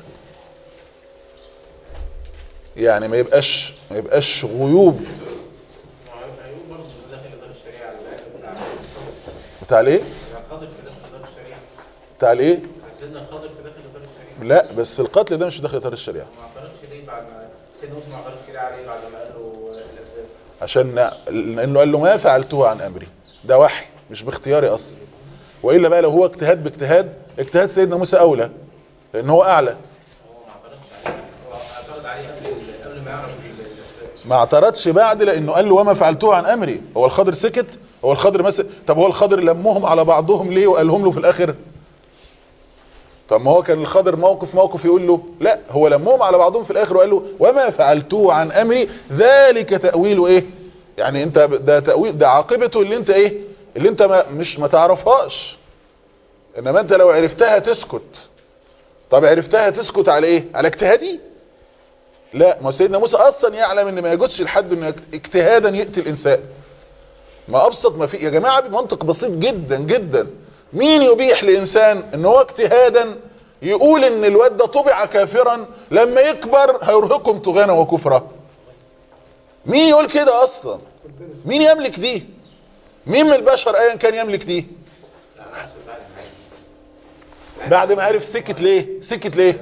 B: يعني ما يبقاش ما يبقاش غيوب
C: عيوب برضه داخل اطار الشريعه بتاع
B: بتاع الايه
C: الخاطر في داخل اطار الشريعه
B: بتاع الايه
C: سيدنا الخاطر في داخل اطار الشريعه
B: لا بس القتل ده مش داخل اطار الشريعه
C: ما اعترضش ليه بعد ما سيدنا موسى ما اعترضش ليه عليه بعد ما قال له الاسباب
B: عشان لانه قال له ما فعلته عن امري ده وحي مش باختياري اصلا والا بقى لو هو اجتهاد باجتهاد اجتهاد سيدنا موسى اولى لان هو اعلى
C: هو ما اعترضش عليه هو اعترض عليه قبل قبل ما يعرف الاسباب
B: ما اعترضش بعد لانه قال له وما فعلته عن امري هو الخضر سكت هو الخضر مثلا طب هو الخضر لمهم على بعضهم ليه وقالهم له في الاخر طب ما هو كان الخضر موقف موقف يقول له لا هو لمهم على بعضهم في الاخر وقال له وما فعلته عن امري ذلك تاويله ايه يعني انت ده تاويل ده عاقبته اللي انت ايه اللي انت ما مش ما تعرفهاش انما انت لو عرفتها تسكت طب عرفتها تسكت على ايه على اجتهادي لا ما سيدنا موسى اصلا يعلم ان ما يجوزش لحد انه اجتهادا يقتل انسان ما ابسط ما في يا جماعه بمنطق بسيط جدا جدا مين يبيح لانسان ان هو اجتهادا يقول ان الواد ده طبع كافرا لما يكبر هيرهقهم طغيانا وكفرا مين يقول كده اصلا مين يملك دي مين من البشر ايا كان يملك دي بعد ما عرف سكت ليه سكت ليه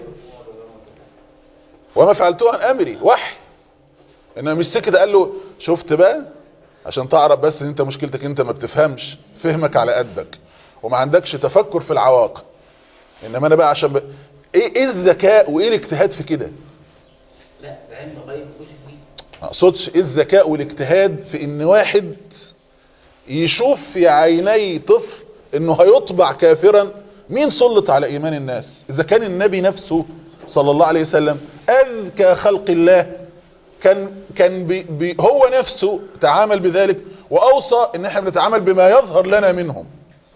B: وما فعلته عن امري وحي انما مش سكت قال له شفت بقى عشان تعرف بس ان انت مشكلتك انت ما بتفهمش فهمك على قدك وما عندكش تفكر في العواقب انما انا بقى عشان ب... ايه ايه الذكاء وايه الاجتهاد في كده
C: لا ده علم غيب خش فيه
B: ما اقصدش ايه الذكاء والاجتهاد في ان واحد يشوف في عيني طفل انه هيطبع كافرا مين سلط على ايمان الناس اذا كان النبي نفسه صلى الله عليه وسلم اذكى خلق الله كان كان بي بي هو نفسه تعامل بذلك واوصى ان احنا بنتعامل بما يظهر لنا منهم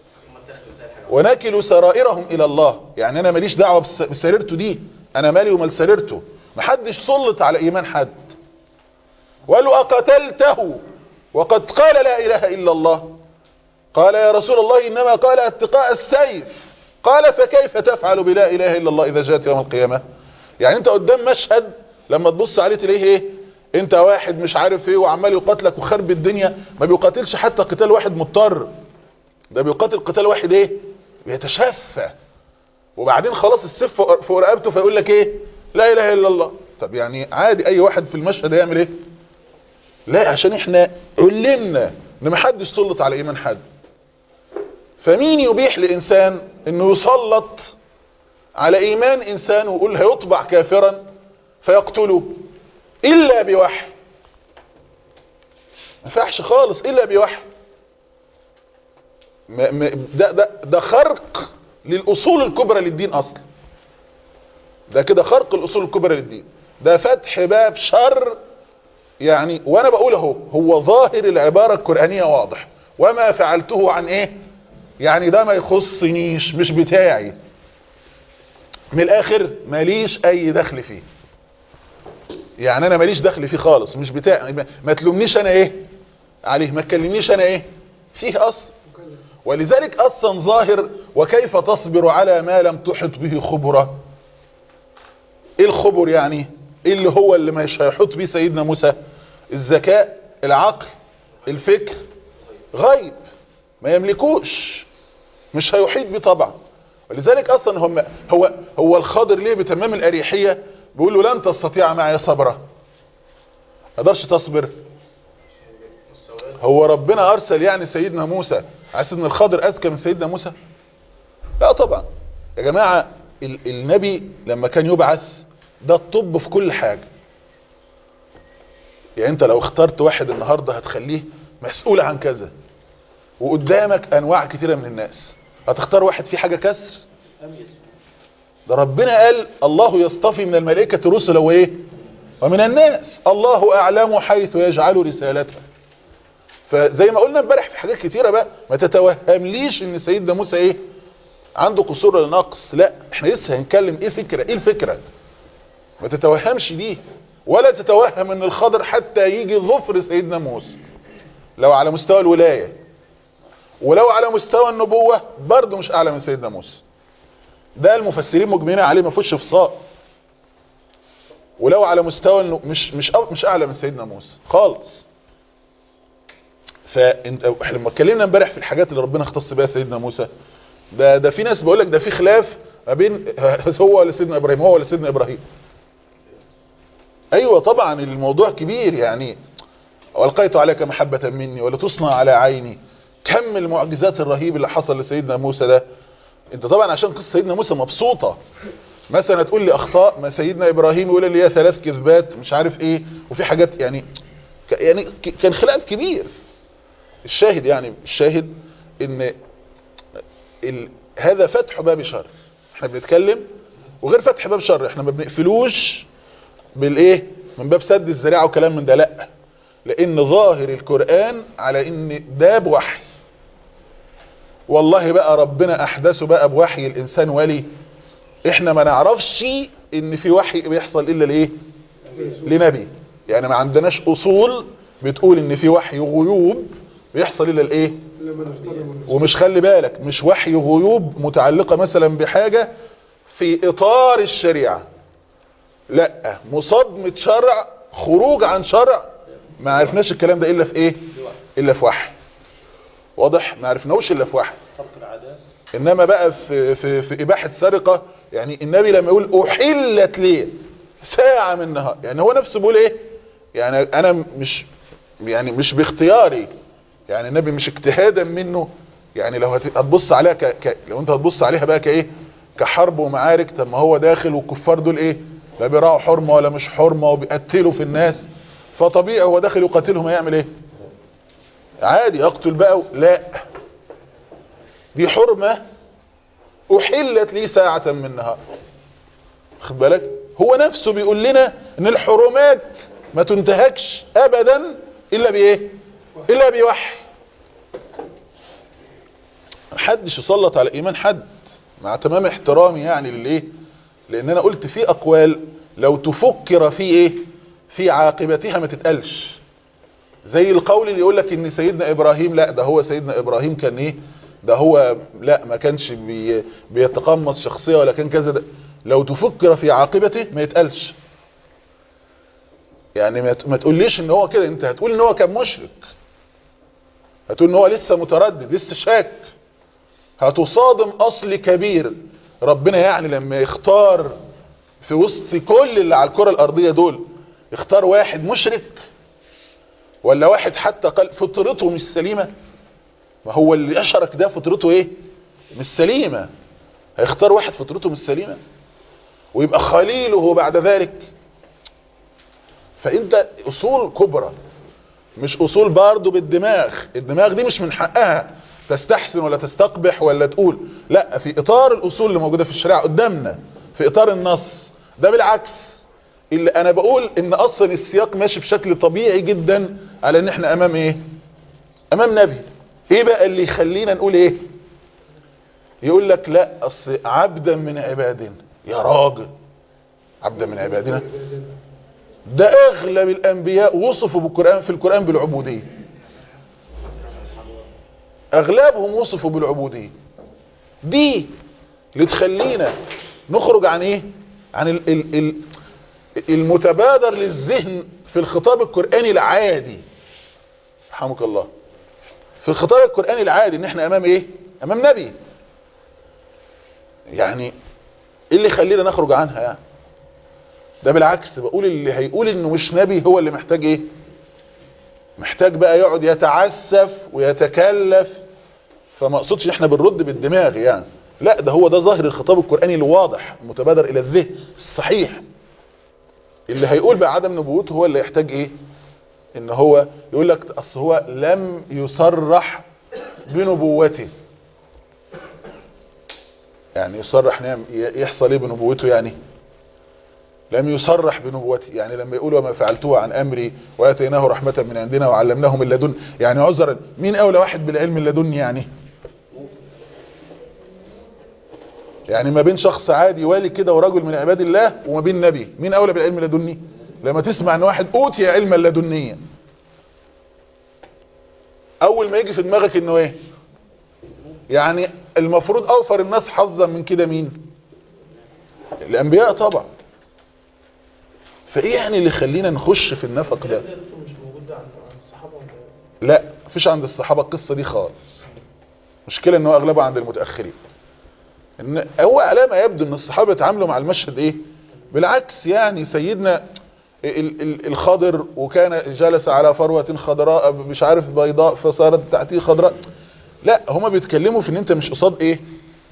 B: ونكل سرائرهم الى الله يعني انا ماليش دعوه بس- بسريرته دي انا مالي ومال سريرته محدش سلط على ايمان حد وقالوا اقتلته وقد قال لا اله الا الله قال يا رسول الله انما قال اتقاء السيف قال فكيف تفعل بلا اله الا الله اذا جاءت يوم القيامه يعني انت قدام مشهد لما تبص عليه تلاقيه ايه انت واحد مش عارف ايه وعمال يقاتلك وخرب الدنيا ما بيقاتلش حتى قتال واحد مضطر ده بيقاتل قتال واحد ايه بيتشفى وبعدين خلاص السيف فوق فوق رقبته فيقول لك ايه لا اله الا الله طب يعني عادي اي واحد في المشهد هيعمل ايه لا عشان احنا علمنا ان ما حدش سلط على ايمان حد فمين يبيح لانسان انه يسلط على ايمان انسان ويقول هيطبع كافرا فيقتله الا بوحي ما ينفعش خالص الا بوحي ما- ما- ده ده ده خرق للاصول الكبرى للدين اصلا ده كده خرق الاصول الكبرى للدين ده فتح باب شر يعني وانا بقول اهو هو ظاهر العبارة القرآنية واضح وما فعلته عن ايه يعني ده ما يخصنيش مش بتاعي من الاخر ماليش اي دخل فيه يعني انا ماليش دخل فيه خالص مش بتاع ما- ما تلومنيش انا ايه عليه ما تكلمنيش انا ايه فيه اصلا ولذلك اصلا ظاهر وكيف تصبر على ما لم تحط به خبرة ايه الخبر يعني ايه اللي هو اللي مش هيحط به سيدنا موسى الذكاء العقل الفكر غيب ما يملكوش مش هيحيط بيه طبعا ولذلك اصلا هم هو هو الخضر ليه بتمام الاريحيه بيقول له لن تستطيع معي صبرا ما قدرش تصبر هو ربنا ارسل يعني سيدنا موسى عايز ان الخضر اذكى من سيدنا موسى لا طبعا يا جماعه ال النبي لما كان يبعث ده الطب في كل حاجه يعني انت لو اخترت واحد النهارده هتخليه مسؤول عن كذا وقدامك انواع كتيره من الناس هتختار واحد فيه حاجه كسر ده ربنا قال الله يصطفي من الملائكه رسلا وايه ومن الناس الله اعلم حيث يجعل رسالته فزي ما قلنا امبارح في حاجات كتيره بقى ما تتوهمليش ان سيدنا موسى ايه عنده قصور ولا نقص لا احنا لسه هنتكلم ايه الفكره ايه الفكره ما تتوهمش دي ولا تتوهم ان الخضر حتى يجي ظفر سيدنا موسى لو على مستوى الولايه ولو على مستوى النبوة برضه مش اعلى من سيدنا موسى ده المفسرين مجمعين عليه ما فيهوش افصاء ولو على مستوى انه مش مش أو مش اعلى من سيدنا موسى خالص فانت احنا لما اتكلمنا امبارح في الحاجات اللي ربنا اختص بها سيدنا موسى ده ده في ناس بقول لك ده في خلاف ما بين هو ولا سيدنا ابراهيم هو ولا سيدنا ابراهيم ايوه طبعا الموضوع كبير يعني والقيت عليك محبة مني ولتصنع على عيني كم المعجزات الرهيب اللي حصل لسيدنا موسى ده انت طبعا عشان قصة سيدنا موسى مبسوطة مثلا تقول لي اخطاء ما سيدنا ابراهيم يقول لي هي ثلاث كذبات مش عارف ايه وفي حاجات يعني ك- يعني ك- كان خلاف كبير الشاهد يعني الشاهد ان ال... هذا فتح باب شر احنا بنتكلم وغير فتح باب شر احنا ما بنقفلوش بالايه من باب سد الذريعه وكلام من ده لا لان ظاهر القرآن على ان ده بوحي والله بقى ربنا احدثه بقى بوحي الانسان ولي احنا ما نعرفش ان في وحي بيحصل الا لايه لنبي يعني ما عندناش اصول بتقول ان في وحي غيوب بيحصل الا لايه ومش خلي بالك مش وحي غيوب متعلقة مثلا بحاجة في اطار الشريعة لا مصادمة شرع خروج عن شرع ما عرفناش الكلام ده الا في ايه الا في وحي واضح ما عرفناهوش الا في وحي انما بقى في, في, في اباحة سرقة يعني النبي لما يقول احلت ليه ساعة من النهار يعني هو نفسه بيقول ايه يعني انا مش يعني مش باختياري يعني النبي مش اجتهادا منه يعني لو هت- هتبص عليها ك... ك... لو انت هتبص عليها بقى كايه كحرب ومعارك طب ما هو داخل والكفار دول ايه لا بيراعوا حرمه ولا مش حرمه وبيقتلوا في الناس فطبيعي هو داخل يقاتلهم هيعمل ايه عادي يقتل بقى و... لا دي حرمه احلت لي ساعه من النهار خد بالك هو نفسه بيقول لنا ان الحرمات ما تنتهكش ابدا الا بايه الا بوحي محدش يسلط على ايمان حد مع تمام احترامي يعني للايه لان انا قلت في اقوال لو تفكر في ايه في عاقبتها ما تتقالش زي القول اللي يقول لك ان سيدنا ابراهيم لا ده هو سيدنا ابراهيم كان ايه ده هو لا ما كانش بي بيتقمص شخصية ولا كان كذا ده لو تفكر في عاقبته ما يتقالش يعني ما ت- ما تقوليش ان هو كده انت هتقول ان هو كان مشرك هتقول ان هو لسه متردد لسه شاك هتصادم اصل كبير ربنا يعني لما يختار في وسط كل اللي على الكرة الارضية دول يختار واحد مشرك ولا واحد حتى قال فطرته مش سليمة ما هو اللي اشرك ده فطرته ايه مش سليمة هيختار واحد فطرته مش سليمة ويبقى خليله بعد ذلك فانت اصول كبرى مش اصول برضه بالدماغ الدماغ دي مش من حقها تستحسن ولا تستقبح ولا تقول لا في اطار الاصول اللي موجودة في الشريعة قدامنا في اطار النص ده بالعكس اللي انا بقول ان اصلا السياق ماشي بشكل طبيعي جدا على ان احنا امام ايه امام نبي ايه بقى اللي يخلينا نقول ايه يقول لك لا اصل عبدا من عبادنا يا راجل عبدا من عبادنا ده اغلب الانبياء وصفوا بالقرآن في القرآن بالعبودية اغلبهم وصفوا بالعبودية دي اللي تخلينا نخرج عن ايه عن ال ال ال المتبادر للذهن في الخطاب القرآني العادي رحمك الله في الخطاب القرآني العادي ان احنا امام ايه امام نبي يعني ايه اللي يخلينا نخرج عنها يعني ده بالعكس بقول اللي هيقول انه مش نبي هو اللي محتاج ايه محتاج بقى يقعد يتعسف ويتكلف فما اقصدش احنا بنرد بالدماغ يعني لا ده هو ده ظاهر الخطاب القرآني الواضح المتبادر الى الذهن الصحيح اللي هيقول بقى عدم نبوته هو اللي يحتاج ايه ان هو يقول لك اصل هو لم يصرح بنبوته يعني يصرح نعم يحصل ايه بنبوته يعني لم يصرح بنبوته يعني لما يقول وما فعلته عن امري واتيناه رحمة من عندنا وعلمناه من لدن يعني عذرا مين اولى واحد بالعلم من لدن يعني يعني ما بين شخص عادي والي كده ورجل من عباد الله وما بين نبي مين اولى بالعلم اللدني لما تسمع ان واحد اوتي علما لدنيا اول ما يجي في دماغك انه ايه يعني المفروض اوفر الناس حظا من كده مين الانبياء طبعا فايه يعني اللي يخلينا نخش في النفق ده
D: ده مش موجود عند عند الصحابه ولا
B: لا مفيش عند الصحابة القصة دي خالص مشكلة ان هو اغلبها عند المتأخرين ان هو على ما يبدو ان الصحابة يتعاملوا مع المشهد ايه بالعكس يعني سيدنا ال- ال- الخضر وكان جلس على فروة خضراء مش عارف بيضاء فصارت تحتيه خضراء لا هما بيتكلموا في ان انت مش قصاد ايه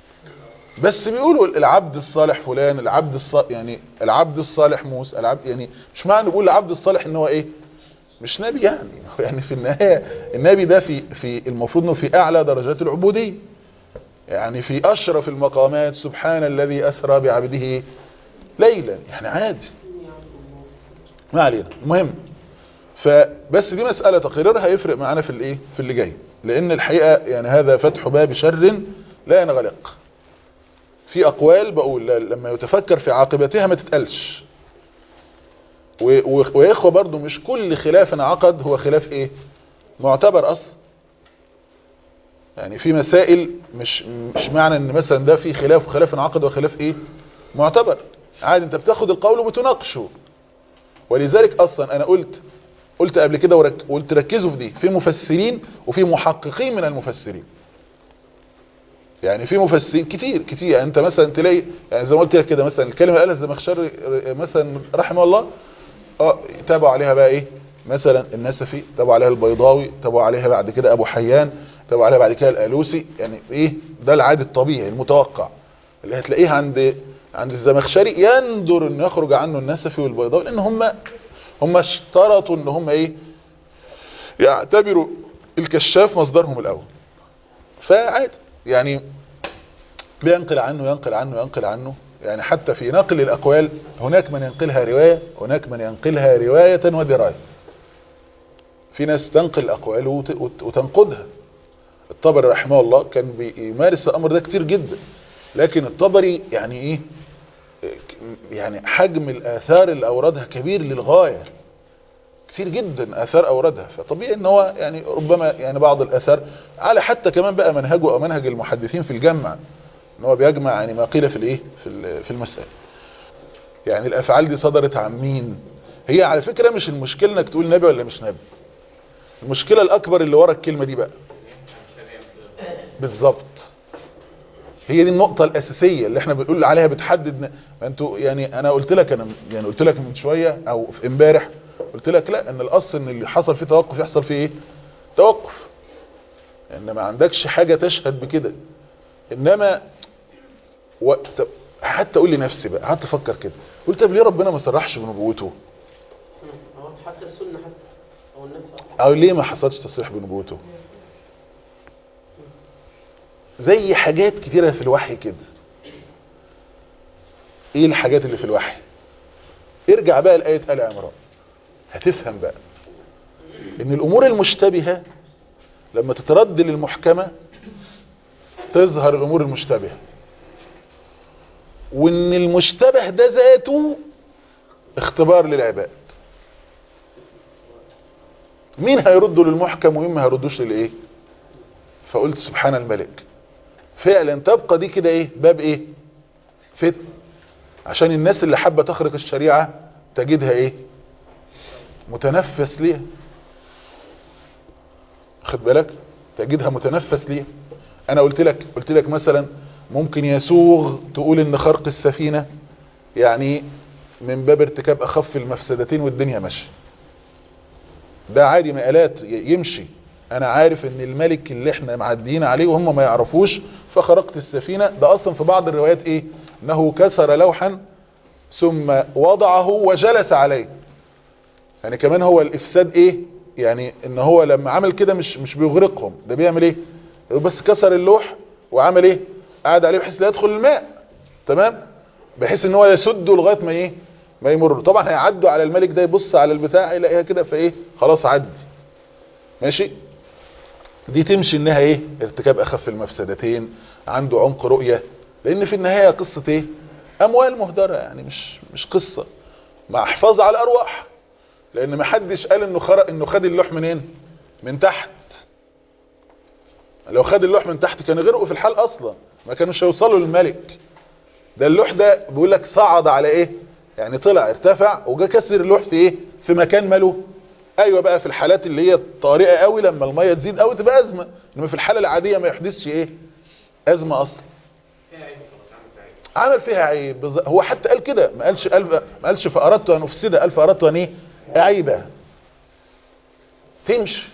B: بس بيقولوا العبد الصالح فلان العبد الصالح يعني العبد الصالح موسى العبد يعني مش معنى نقول العبد الصالح ان هو ايه مش نبي يعني يعني في النهاية النبي ده في في المفروض انه في اعلى درجات العبودية يعني في اشرف المقامات سبحان الذي اسرى بعبده ليلا يعني عادي ما علينا المهم فبس دي مسألة تقريرها هيفرق معانا في الايه في اللي جاي لان الحقيقة يعني هذا فتح باب شر لا ينغلق في اقوال بقول ل- لما يتفكر في عاقبتها ما تتقلش و- و- ويا اخوه برضو مش كل خلاف انعقد هو خلاف ايه معتبر اصلا يعني في مسائل مش مش معنى ان مثلا ده في خلاف وخلاف انعقد وخلاف ايه معتبر عادي انت بتاخد القول وبتناقشه ولذلك اصلا انا قلت قلت قبل كده ورك قلت ركزوا في دي في مفسرين وفي محققين من المفسرين يعني في مفسرين كتير كتير يعني انت مثلا تلاقي يعني زي ما قلت لك كده مثلا الكلمه قالها الزمخشري مثلا رحمه الله اه تابعوا عليها بقى ايه مثلا النسفي تابعوا عليها البيضاوي تابعوا عليها بعد كده ابو حيان تابعوا عليها بعد كده الالوسي يعني ايه ده العادي الطبيعي المتوقع اللي هتلاقيه عند عند الزمخشري يندر انه يخرج عنه النسفي والبيضاوي لان هم هم اشترطوا ان هم ايه يعتبروا الكشاف مصدرهم الاول فعادي يعني بينقل عنه ينقل عنه ينقل عنه يعني حتى في نقل الأقوال هناك من ينقلها رواية هناك من ينقلها رواية ودراية في ناس تنقل الأقوال وت- وت- وتنقدها الطبري رحمه الله كان بيمارس الأمر ده كتير جدا لكن الطبري يعني إيه يعني حجم الآثار اللي أوردها كبير للغاية كتير جدا آثار أوردها فطبيعي ان هو يعني ربما يعني بعض الآثار على حتى كمان بقى منهجه أو منهج المحدثين في الجمع ان هو بيجمع يعني ما قيل في الايه في ال- في المسألة يعني الافعال دي صدرت عن مين هي على فكرة مش المشكلة انك تقول نبي ولا مش نبي المشكلة الاكبر اللي ورا الكلمة دي بقى بالظبط هي دي النقطة الأساسية اللي احنا بنقول عليها بتحدد ن- ما انتوا يعني انا قلت لك انا يعني قلت لك من شوية او في امبارح قلت لك لا ان الاصل ان اللي حصل فيه توقف يحصل فيه ايه توقف ان ما عندكش حاجة تشهد بكده انما و... طب حتى اقول لنفسي بقى قعدت افكر كده قلت طب ليه ربنا ما صرحش بنبوته
D: هو حتى السنه حتى او النبي صلى الله عليه وسلم
B: او ليه ما حصلش تصريح بنبوته زي حاجات كتيرة في الوحي كده ايه الحاجات اللي في الوحي ارجع بقى لآية آل عمران هتفهم بقى ان الامور المشتبهة لما تترد للمحكمة تظهر الامور المشتبهة وان المشتبه ده ذاته اختبار للعباد مين هيرده للمحكم ومين ما هيردوش للايه فقلت سبحان الملك فعلا تبقى دي كده ايه باب ايه فتن عشان الناس اللي حابه تخرق الشريعه تجدها ايه متنفس ليها خد بالك تجدها متنفس ليها انا قلت لك قلت لك مثلا ممكن يسوغ تقول ان خرق السفينه يعني من باب ارتكاب اخف المفسدتين والدنيا ماشيه ده عادي مقالات ي- يمشي انا عارف ان الملك اللي احنا معديين عليه وهم ما يعرفوش فخرقت السفينة ده اصلا في بعض الروايات ايه انه كسر لوحا ثم وضعه وجلس عليه يعني كمان هو الافساد ايه يعني ان هو لما عمل كده مش مش بيغرقهم ده بيعمل ايه بس كسر اللوح وعمل ايه قعد عليه بحيث لا يدخل الماء تمام بحيث ان هو يسده لغايه ما ايه ما يمر طبعا هيعدوا على الملك ده يبص على البتاع يلاقيها كده فايه خلاص عدي ماشي دي تمشي انها ايه ارتكاب اخف المفسدتين عنده عمق رؤية لان في النهاية قصة ايه اموال مهدرة يعني مش مش قصة مع حفاظ على الارواح لان ما حدش قال انه خرق انه خد اللوح منين من تحت لو خد اللوح من تحت كان غرقوا في الحال اصلا ما كانوش هيوصلوا للملك ده اللوح ده بيقول لك صعد على ايه يعني طلع ارتفع وجا كسر اللوح في ايه في مكان ماله ايوه بقى في الحالات اللي هي طارئه قوي لما الميه تزيد قوي تبقى ازمه انما في الحاله العاديه ما يحدثش ايه ازمه اصلا عمل فيها عيب بز- هو حتى قال كده ما قالش قال ما قالش فاردت ان افسدها قال فاردت ان ايه اعيبها تمشي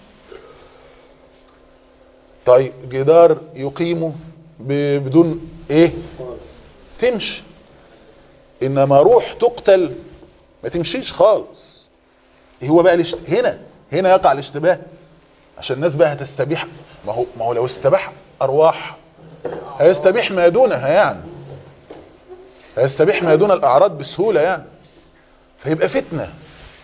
B: طيب جدار يقيمه ب- بدون ايه تمشي انما روح تقتل ما تمشيش خالص هو بقى الاشت... هنا هنا يقع الاشتباه عشان الناس بقى هتستبيح ما هو ما هو لو استباح ارواح هيستبيح ما دونها يعني هيستبيح ما دون الاعراض بسهوله يعني فيبقى فتنه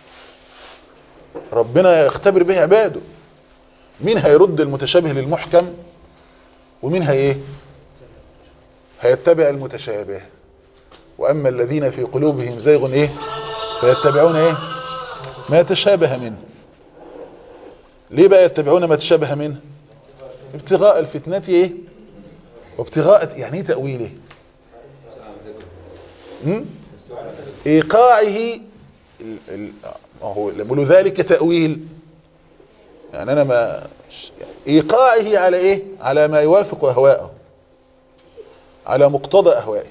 B: ربنا يختبر به عباده مين هيرد المتشابه للمحكم ومين هي ايه هيتبع المتشابه واما الذين في قلوبهم زيغ ايه فيتبعون ايه ما يتشابه منه ليه بقى يتبعون ما تشابه منه ابتغاء الفتنة ايه وابتغاء يعني ايه تأويله م? ايقاعه ال... ال... ما هو لما يقولوا ذلك تأويل يعني انا ما ايقاعه على ايه على ما يوافق اهواءه على مقتضى اهوائه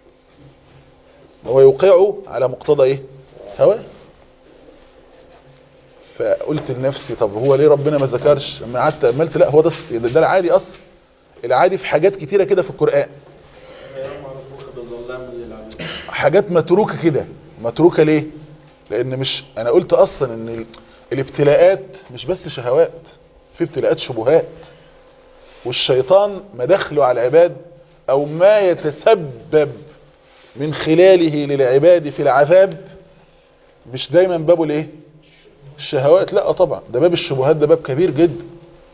B: هو يوقعه على مقتضى ايه هواه فقلت لنفسي طب هو ليه ربنا ما ذكرش لما قعدت املت لا هو ده ده, ده العادي اصلا العادي في حاجات كتيره كده في القران حاجات متروكه كده متروكه ليه لان مش انا قلت اصلا ان ال- الابتلاءات مش بس شهوات في ابتلاءات شبهات والشيطان مدخله على العباد او ما يتسبب من خلاله للعباد في العذاب مش دايما بابه الايه الشهوات لا طبعا ده باب الشبهات ده باب كبير جدا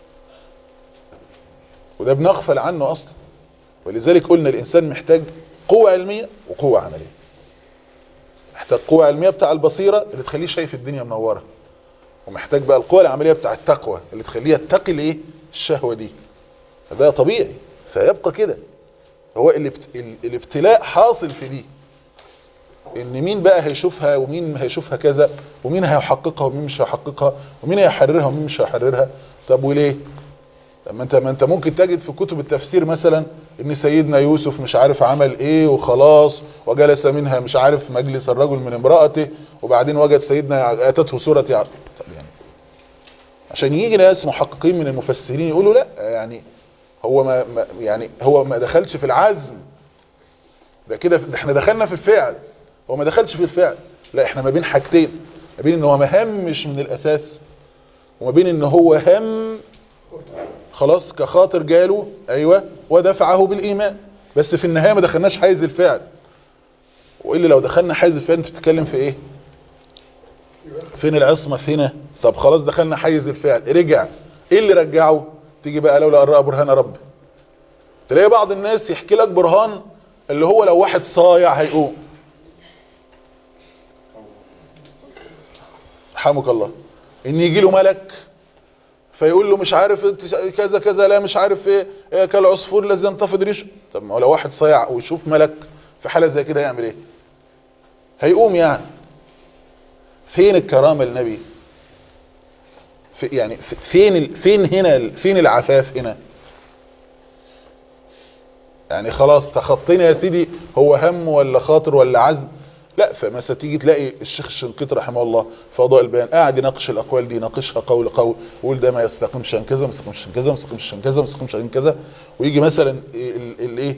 B: وده بنغفل عنه اصلا ولذلك قلنا الانسان محتاج قوة علمية وقوة عملية محتاج قوة علمية بتاع البصيرة اللي تخليه شايف الدنيا منورة ومحتاج بقى القوة العملية بتاع التقوى اللي تخليه يتقي الايه الشهوة دي ده طبيعي فيبقى كده هو الابت- ال- الابتلاء حاصل في دي ان مين بقى هيشوفها ومين هيشوفها كذا ومين هيحققها ومين مش هيحققها ومين هيحررها ومين مش هيحررها طب وليه طب ما انت ما انت ممكن تجد في كتب التفسير مثلا ان سيدنا يوسف مش عارف عمل ايه وخلاص وجلس منها مش عارف مجلس الرجل من امرأته وبعدين وجد سيدنا اتته سورة يعقوب طب يعني عشان يجي ناس محققين من المفسرين يقولوا لا يعني هو ما ما- يعني هو ما دخلش في العزم ده كده ده احنا دخلنا في الفعل هو ما دخلش في الفعل لا احنا ما بين حاجتين ما بين ان هو ما همش من الاساس وما بين ان هو هم خلاص كخاطر جاله ايوه ودفعه بالايمان بس في النهايه ما دخلناش حيز الفعل والا لو دخلنا حيز الفعل انت بتتكلم في ايه فين العصمه فينا طب خلاص دخلنا حيز الفعل رجع ايه اللي رجعه تيجي بقى لولا ان راى برهان رب تلاقي بعض الناس يحكي لك برهان اللي هو لو واحد صايع هيقوم رحمك الله ان يجي له ملك فيقول له مش عارف انت كذا كذا لا مش عارف ايه, إيه كالعصفور الذي ينتفض ريشه طب ما هو لو واحد صيع ويشوف ملك في حاله زي كده هيعمل ايه هيقوم يعني فين الكرامه للنبي في يعني في- فين ال- فين هنا ال- فين العفاف هنا يعني خلاص تخطينا يا سيدي هو هم ولا خاطر ولا عزم لا فمثلا تيجي تلاقي الشيخ الشنقيطي رحمه الله في اضواء البيان قاعد يناقش الاقوال دي يناقشها قول قول ويقول ده ما يستقيمش عن كذا ما يستقيمش عن كذا ما يستقيمش عن كذا ما يستقيمش عن كذا ويجي مثلا الايه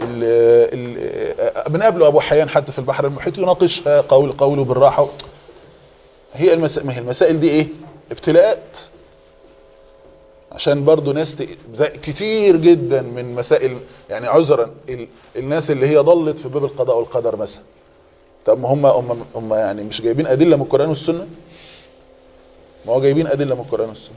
B: بنقابله ابو حيان حتى في البحر المحيط يناقشها قول قوله بالراحه هي المسائل ما هي المسائل دي ايه ابتلاءات عشان برضو ناس ت- زي- كتير جدا من مسائل يعني عذرا ال- الناس اللي هي ضلت في باب القضاء والقدر مثلا طب ما هم هم هم يعني مش جايبين ادله من القران والسنه ما هو جايبين ادله من القران والسنه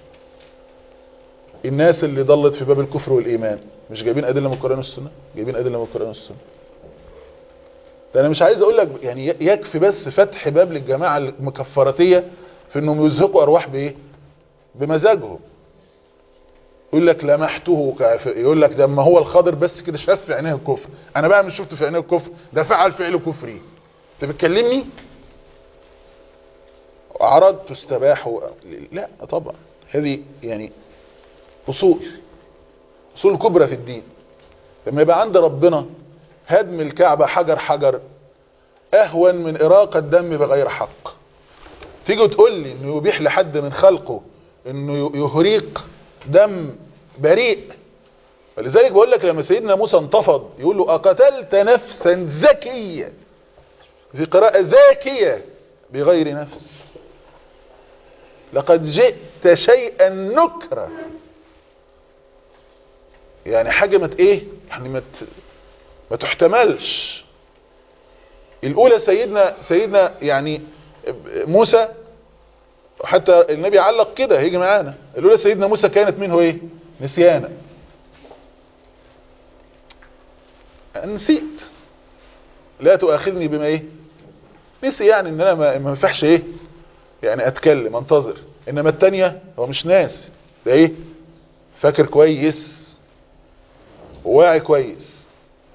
B: الناس اللي ضلت في باب الكفر والايمان مش جايبين ادله من القران والسنه جايبين ادله من القران والسنه ده انا مش عايز اقول لك يعني ي- يكفي بس فتح باب للجماعه المكفراتيه في انهم يزهقوا ارواح بايه بمزاجهم يقول لك لمحته كافر يقول لك ده ما هو الخضر بس كده شاف في عينيه الكفر انا بقى مش شفت في عينيه الكفر ده فعل فعل كفري انت بتكلمني اعراض تستباح و... لا طبعا هذه يعني اصول اصول كبرى في الدين لما يبقى عند ربنا هدم الكعبة حجر حجر اهون من اراقة دم بغير حق تيجي تقول لي انه يبيح لحد من خلقه انه يهريق دم بريء ولذلك بقول لك لما سيدنا موسى انتفض يقول له اقتلت نفسا زكية في قراءة زاكية بغير نفس لقد جئت شيئا نكرا يعني حاجة مت ايه يعني مت ما تحتملش الاولى سيدنا سيدنا يعني موسى حتى النبي علق كده هيجي معانا الاولى سيدنا موسى كانت منه ايه نسيانا نسيت لا تؤاخذني بما ايه نسي يعني ان انا ما ما ينفعش ايه يعني اتكلم انتظر انما التانية هو مش ناس ده ايه فاكر كويس وواعي كويس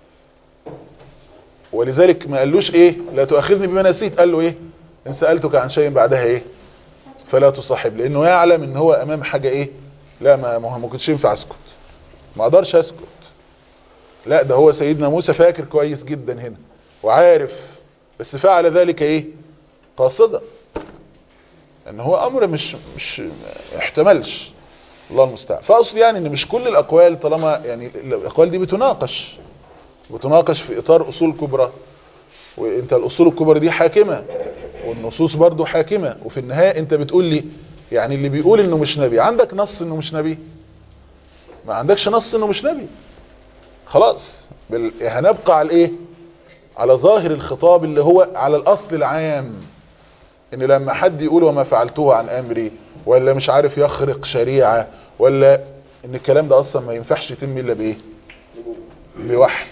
B: ولذلك ما قالوش ايه لا تؤاخذني بما نسيت قال له ايه ان سألتك عن شيء بعدها ايه فلا تصاحب لانه يعلم ان هو امام حاجة ايه لا ما ما ما كنتش ينفع اسكت ما اقدرش اسكت لا ده هو سيدنا موسى فاكر كويس جدا هنا وعارف بس فعل ذلك ايه قاصدا ان هو امر مش مش يحتملش الله المستعان فاقصد يعني ان مش كل الاقوال طالما يعني الاقوال دي بتناقش بتناقش في اطار اصول كبرى وانت الاصول الكبرى دي حاكمة والنصوص برضو حاكمة وفي النهاية انت بتقول لي يعني اللي بيقول انه مش نبي عندك نص انه مش نبي ما عندكش نص انه مش نبي خلاص بال... هنبقى على ايه على ظاهر الخطاب اللي هو على الاصل العام ان لما حد يقول وما فعلته عن امري ولا مش عارف يخرق شريعة ولا ان الكلام ده اصلا ما ينفعش يتم الا بايه بوحي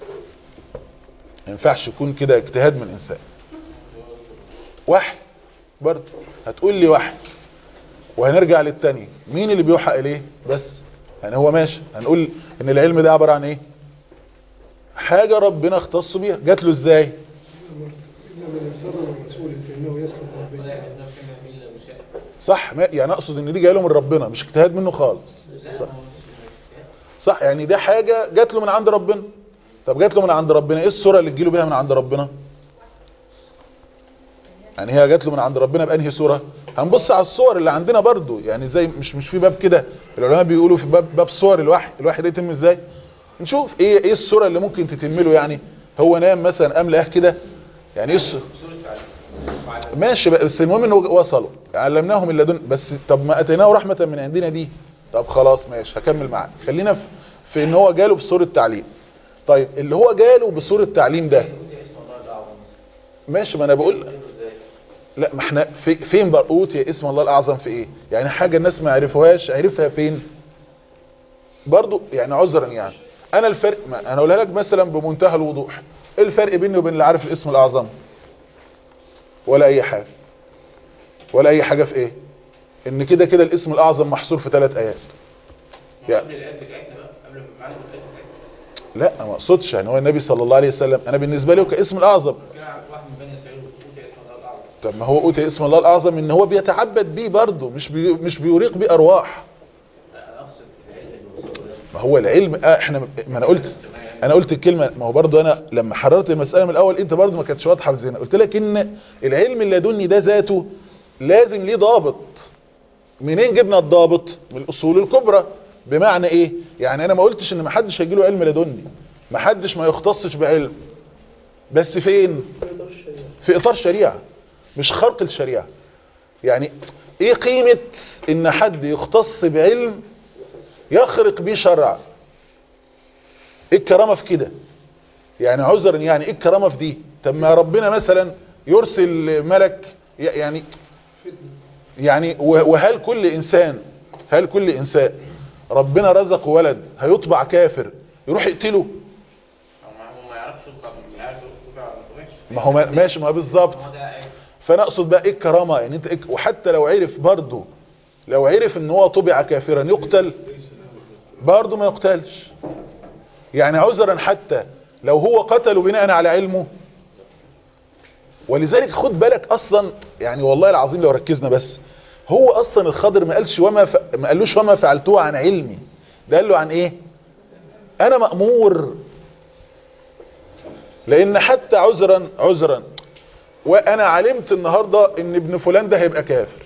B: ما ينفعش يكون كده اجتهاد من انسان وحي برضه هتقول لي وحي وهنرجع للتاني مين اللي بيوحى اليه بس يعني هو ماشي هنقول ان العلم ده عبارة عن ايه حاجة ربنا اختص بيها جات له ازاي
D: إلا من ارتضى من رسول فإنه يسلك ربنا
B: صح ما يعني اقصد ان دي جايه له من ربنا مش اجتهاد منه خالص صح صح يعني ده حاجة جات له من عند ربنا طب جات له من عند ربنا ايه الصورة اللي تجيله بيها من عند ربنا يعني هي جات له من عند ربنا بانهي صورة هنبص على الصور اللي عندنا برضو يعني زي مش مش في باب كده العلماء بيقولوا في باب باب صور الوحي الوحي ده يتم ازاي نشوف ايه ايه الصورة اللي ممكن تتم له يعني هو نام مثلا قام لقاه كده يعني ايه الصورة ماشي بقى، بس المهم انه وصلوا علمناهم من لدن بس طب ما اتيناه رحمة من عندنا دي طب خلاص ماشي هكمل معاك خلينا في, في ان هو جاله بصورة تعليم طيب اللي هو جاله بصورة تعليم ده ماشي ما انا بقول لا ما احنا في فين بقى اوتي اسم الله الاعظم في ايه يعني حاجة الناس ما عرفوهاش عرفها فين برضو يعني عذرا يعني انا الفرق ما انا اقولها لك مثلا بمنتهى الوضوح ايه الفرق بيني وبين اللي عارف الاسم الاعظم ولا اي حاجة ولا اي حاجة في ايه ان كده كده الاسم الاعظم محصور في ثلاث ايات يعني
C: قبل الايات بتاعتنا بقى قبل ما معانا الايات بتاعتنا
B: لا ما اقصدش يعني هو النبي صلى الله عليه وسلم انا بالنسبه لي هو كاسم الاعظم
C: كان واحد من بني اسرائيل اوتي اسم الله الاعظم
B: طب ما هو اوتي اسم الله الاعظم ان هو بيتعبد بيه برضه مش بي مش بيريق بيه ارواح
C: انا اقصد العلم اللي وصله ده
B: ما هو العلم آه احنا ما انا قلت انا قلت الكلمه ما هو برضه انا لما حررت المساله من الاول انت برضه ما كانتش واضحه في ذهنك قلت لك ان العلم اللدني ده ذاته لازم ليه ضابط منين جبنا الضابط من الاصول الكبرى بمعنى ايه يعني انا ما قلتش ان ما حدش هيجي له علم لدني ما حدش ما يختصش بعلم بس فين في اطار الشريعه مش خرق الشريعه يعني ايه قيمه ان حد يختص بعلم يخرق بيه شرع ايه الكرامه في كده يعني عذرا يعني ايه الكرامه في دي طب ما ربنا مثلا يرسل ملك ي- يعني يعني و- وهل كل انسان هل كل انسان ربنا رزقه ولد هيطبع كافر يروح يقتله
C: او ما هو ما يعرفش يطلع من عارف يطلع ولا ما يطلعش
B: ما هو ما- ماشي ما بالظبط
C: هو ده عيب
B: فانا اقصد بقى ايه الكرامه يعني انت إيه وحتى لو عرف برضه لو عرف ان هو طبع كافرا يقتل برضه ما يقتلش يعني عذرا حتى لو هو قتله بناء على علمه ولذلك خد بالك اصلا يعني والله العظيم لو ركزنا بس هو اصلا الخضر ما قالش وما ف... ما قالوش وما فعلته عن علمي ده قال له عن ايه انا مأمور لان حتى عذرا عذرا وانا علمت النهاردة ان ابن فلان ده هيبقى كافر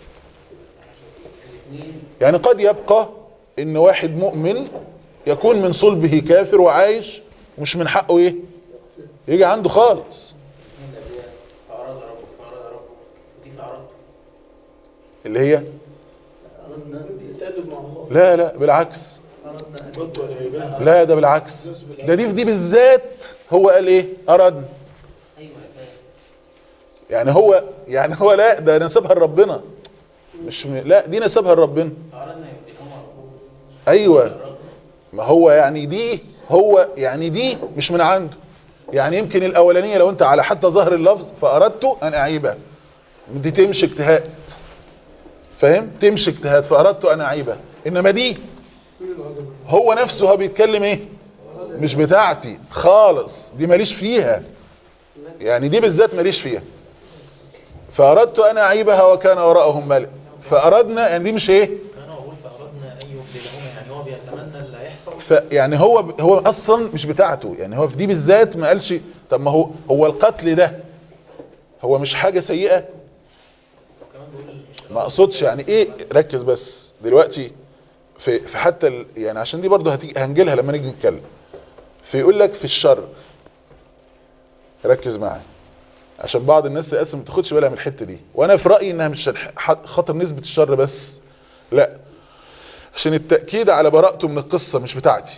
B: يعني قد يبقى ان واحد مؤمن يكون من صلبه كافر وعايش مش من حقه ايه يجي عنده خالص
C: فاراد ربك فاراد ربك دي فاراد
B: اللي هي
D: أردنا التأدب مع الله
B: لا لا بالعكس
D: أردنا أن
F: رد والعبادة
B: لا ده بالعكس ده دي في دي بالذات هو قال ايه اردنا
C: ايوه يا فاهم
B: يعني هو يعني هو لا ده نسبها لربنا مش م... لا دي نسبها لربنا
C: فاردنا يبقى هم ربهم
B: ايوه ما هو يعني دي هو يعني دي مش من عنده يعني يمكن الاولانيه لو انت على حتى ظهر اللفظ فاردت ان اعيبها دي تمشي اجتهاد فاهم تمشي اجتهاد فاردت ان اعيبها انما دي هو نفسه هو بيتكلم ايه مش بتاعتي خالص دي ماليش فيها يعني دي بالذات ماليش فيها فاردت ان اعيبها وكان وراءهم ملك فاردنا يعني دي مش ايه
G: انا اقول فاردنا ان يبدلهما يعني هو بيتمنى اللي هيحصل
B: فيعني هو هو اصلا مش بتاعته يعني هو في دي بالذات ما قالش طب ما هو هو القتل ده هو مش حاجة سيئة
G: كمان بيقول مش
B: ما اقصدش يعني ايه ركز بس دلوقتي في في حتى ال يعني عشان دي برضه هتيجي هنجيلها لما نيجي نتكلم فيقول لك في الشر ركز معايا عشان بعض الناس للاسف ما تاخدش بالها من الحته دي وانا في رايي انها مش ح- خاطر نسبه الشر بس لا عشان التاكيد على براءته من القصه مش بتاعتي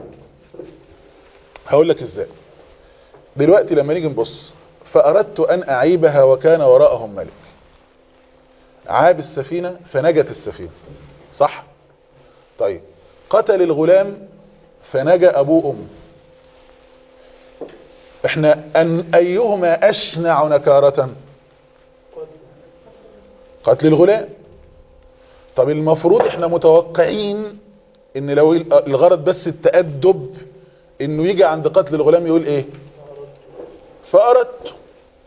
B: هقول لك ازاي دلوقتي لما نيجي نبص فاردت ان اعيبها وكان وراءهم ملك عاب السفينه فنجت السفينه صح طيب قتل الغلام فنجا ابوه وامه احنا ان ايهما اشنع نكارة قتل الغلام طب المفروض احنا متوقعين ان لو الغرض بس التأدب انه يجي عند قتل الغلام يقول ايه فأردت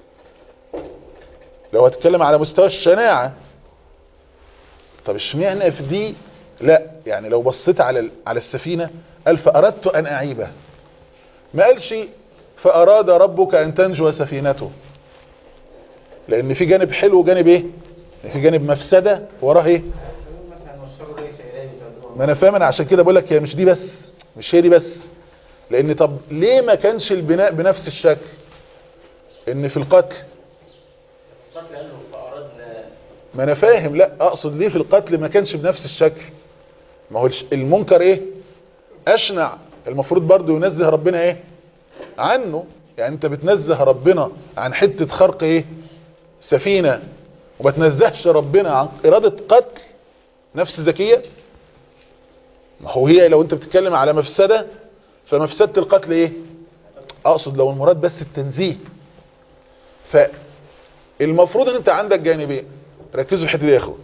B: لو هتكلم على مستوى الشناعة طب اشمعنى في دي لا يعني لو بصيت على ال- على السفينة قال فأردت أن أعيبها ما قالش فأراد ربك أن تنجو سفينته لأن في جانب حلو وجانب إيه في جانب مفسدة وراه إيه
C: مثلا والشر ليس اليه
B: ما أنا فاهم أنا عشان كده بقول لك هي مش دي بس مش هي دي بس لأن طب ليه ما كانش البناء بنفس الشكل إن في القتل
C: القتل قال له فاردنا
B: ما انا فاهم لا اقصد ليه في القتل ما كانش بنفس الشكل ما هو الش- المنكر ايه اشنع المفروض برضو ينزه ربنا ايه عنه يعني انت بتنزه ربنا عن حتة خرق ايه سفينة وما تنزهش ربنا عن ارادة قتل نفس ذكية ما هو هي لو انت بتتكلم على مفسدة فمفسدة القتل ايه اقصد لو المراد بس التنزيه فالمفروض ان انت عندك جانبين ركزوا في الحته دي يا اخوه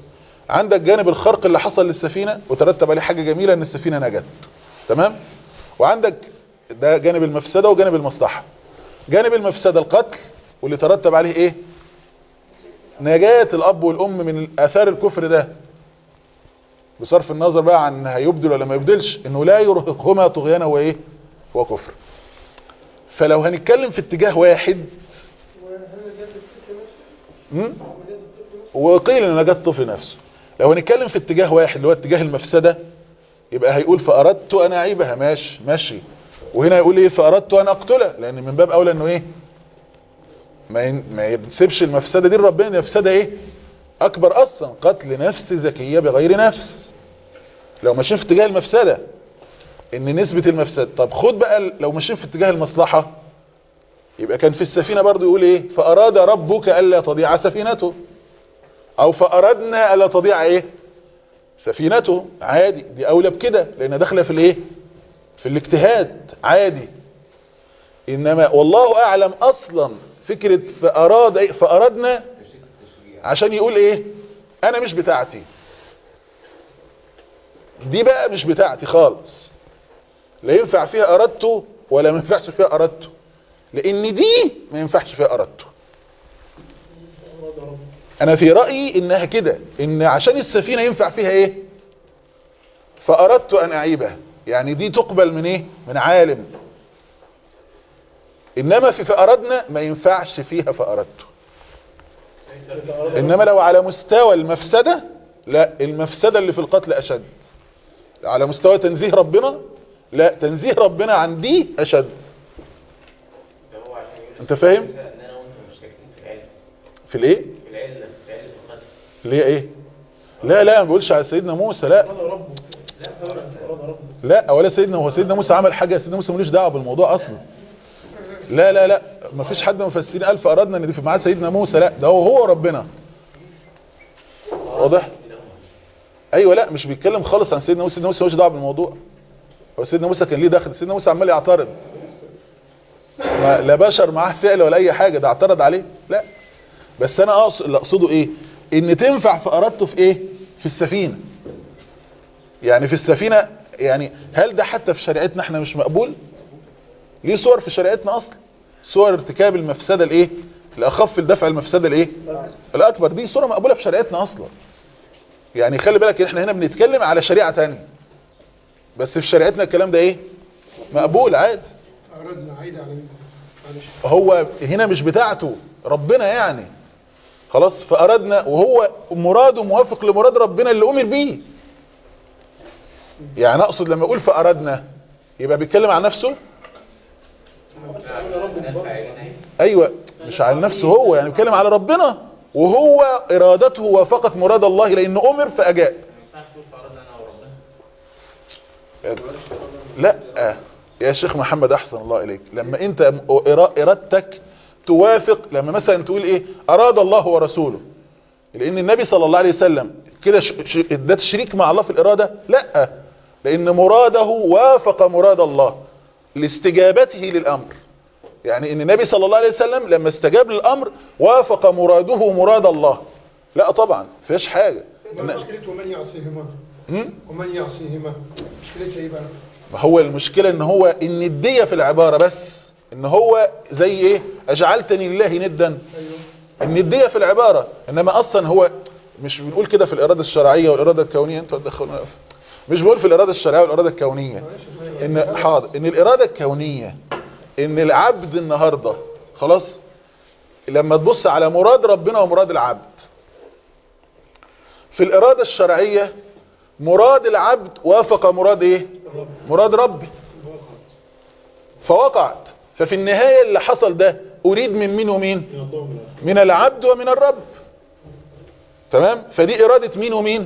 B: عندك جانب الخرق اللي حصل للسفينة وترتب عليه حاجة جميلة ان السفينة نجت تمام وعندك ده جانب المفسدة وجانب المصلحة جانب المفسدة القتل واللي ترتب عليه ايه نجاة الاب والام من اثار الكفر ده بصرف النظر بقى عن هيبدل ولا ما يبدلش انه لا يرهقهما طغيانا وايه وكفر فلو هنتكلم في اتجاه واحد
D: وهل جت الطفل نفسه؟
B: م?
D: وجت الطفل نفسه؟
B: وقيل ان نجاة الطفل نفسه لو هنتكلم في اتجاه واحد اللي هو اتجاه المفسدة يبقى هيقول فأردت أن أعيبها ماشي ماشي وهنا يقول ايه فأردت أن أقتلها لأن من باب أولى انه ايه ما ين- ما يسيبش المفسدة دي لربنا دي مفسدة ايه أكبر أصلا قتل نفس زكية بغير نفس لو ماشيين في اتجاه المفسدة ان نسبة المفسدة طب خد بقى لو ماشيين في اتجاه المصلحة يبقى كان في السفينة برضو يقول ايه فأراد ربك ألا تضيع سفينته او فاردنا الا تضيع ايه سفينته عادي دي اولى بكده لان داخله في الايه في الاجتهاد عادي انما والله اعلم اصلا فكرة فاراد ايه فاردنا عشان يقول ايه انا مش بتاعتي دي بقى مش بتاعتي خالص لا ينفع فيها اردته ولا ما ينفعش فيها اردته لان دي ما ينفعش فيها اردته
D: أراد ربه
B: انا في رأيي انها كده ان عشان السفينة ينفع فيها ايه فاردت ان اعيبها يعني دي تقبل من ايه من عالم انما في فاردنا ما ينفعش فيها فاردت انما لو على مستوى المفسدة لا المفسدة اللي في القتل اشد على مستوى تنزيه ربنا لا تنزيه ربنا عن دي اشد
F: هو عشان يقول
B: انت فاهم
F: ان انا وانت مشتركين في العلم
B: في الايه
F: في العله في علة القتل
B: اللي هي ايه لا لا ما بقولش على سيدنا موسى لا
D: أراد ربه لا أراد ربه
B: لا ولا سيدنا هو سيدنا موسى عمل حاجة سيدنا موسى ملوش دعوه بالموضوع اصلا لا لا لا ما فيش حد من المفسرين قال فاردنا ان دي في معاه سيدنا موسى لا ده هو هو ربنا واضح ايوه لا مش بيتكلم خالص عن سيدنا موسى سيدنا موسى ملوش دعوه بالموضوع هو سيدنا موسى كان ليه دخل سيدنا موسى عمال يعترض ما لا بشر معاه فعل ولا اي حاجه ده اعترض عليه لا بس انا اقصد اللي اقصده ايه ان تنفع فاردته في ايه في السفينه يعني في السفينة يعني هل ده حتى في شريعتنا احنا مش مقبول ليه صور في شريعتنا اصلا صور ارتكاب المفسدة الايه الاخف لدفع المفسدة الايه الاكبر دي صورة مقبولة في شريعتنا اصلا يعني خلي بالك احنا هنا بنتكلم على شريعة تانية بس في شريعتنا الكلام ده ايه مقبول عادي
D: أردنا عيد على مين معلش
B: هو هنا مش بتاعته ربنا يعني خلاص فأردنا وهو مراده موافق لمراد ربنا اللي أمر بيه يعني أقصد لما أقول فأردنا يبقى بيتكلم عن نفسه أيوة مش عن نفسه هو يعني بيتكلم على ربنا وهو إرادته وافقت مراد الله لأنه أمر فأجاء
G: ينفعش تقول فأردنا أنا وربنا
B: لا يا شيخ محمد احسن الله اليك لما انت م- إرا- ارادتك توافق لما مثلا تقول ايه اراد الله ورسوله لان النبي صلى الله عليه وسلم كده ش- ش- ده تشريك مع الله في الاراده لا لان مراده وافق مراد الله لاستجابته للامر يعني ان النبي صلى الله عليه وسلم لما استجاب للامر وافق مراده مراد الله لا طبعا فيش حاجه
D: ما
B: إن-
D: مشكلته ومن يعصيهما
B: م?
D: ومن يعصيهما مشكلتها ايه بقى؟
B: ما هو المشكلة ان هو الندية في العبارة بس ان هو زي ايه اجعلتني لله ندا
D: ايوه
B: الندية في العبارة انما اصلا هو مش بنقول كده في الارادة الشرعية والارادة الكونية انتوا هتدخلونا في- مش بقول في الارادة الشرعية والارادة الكونية ان حاضر ان الارادة الكونية ان العبد النهاردة خلاص لما تبص على مراد ربنا ومراد العبد في الارادة الشرعية مراد العبد وافق مراد ايه مراد ربي فوقعت ففي النهاية اللي حصل ده اريد من مين ومين من العبد ومن الرب تمام فدي ارادة مين ومين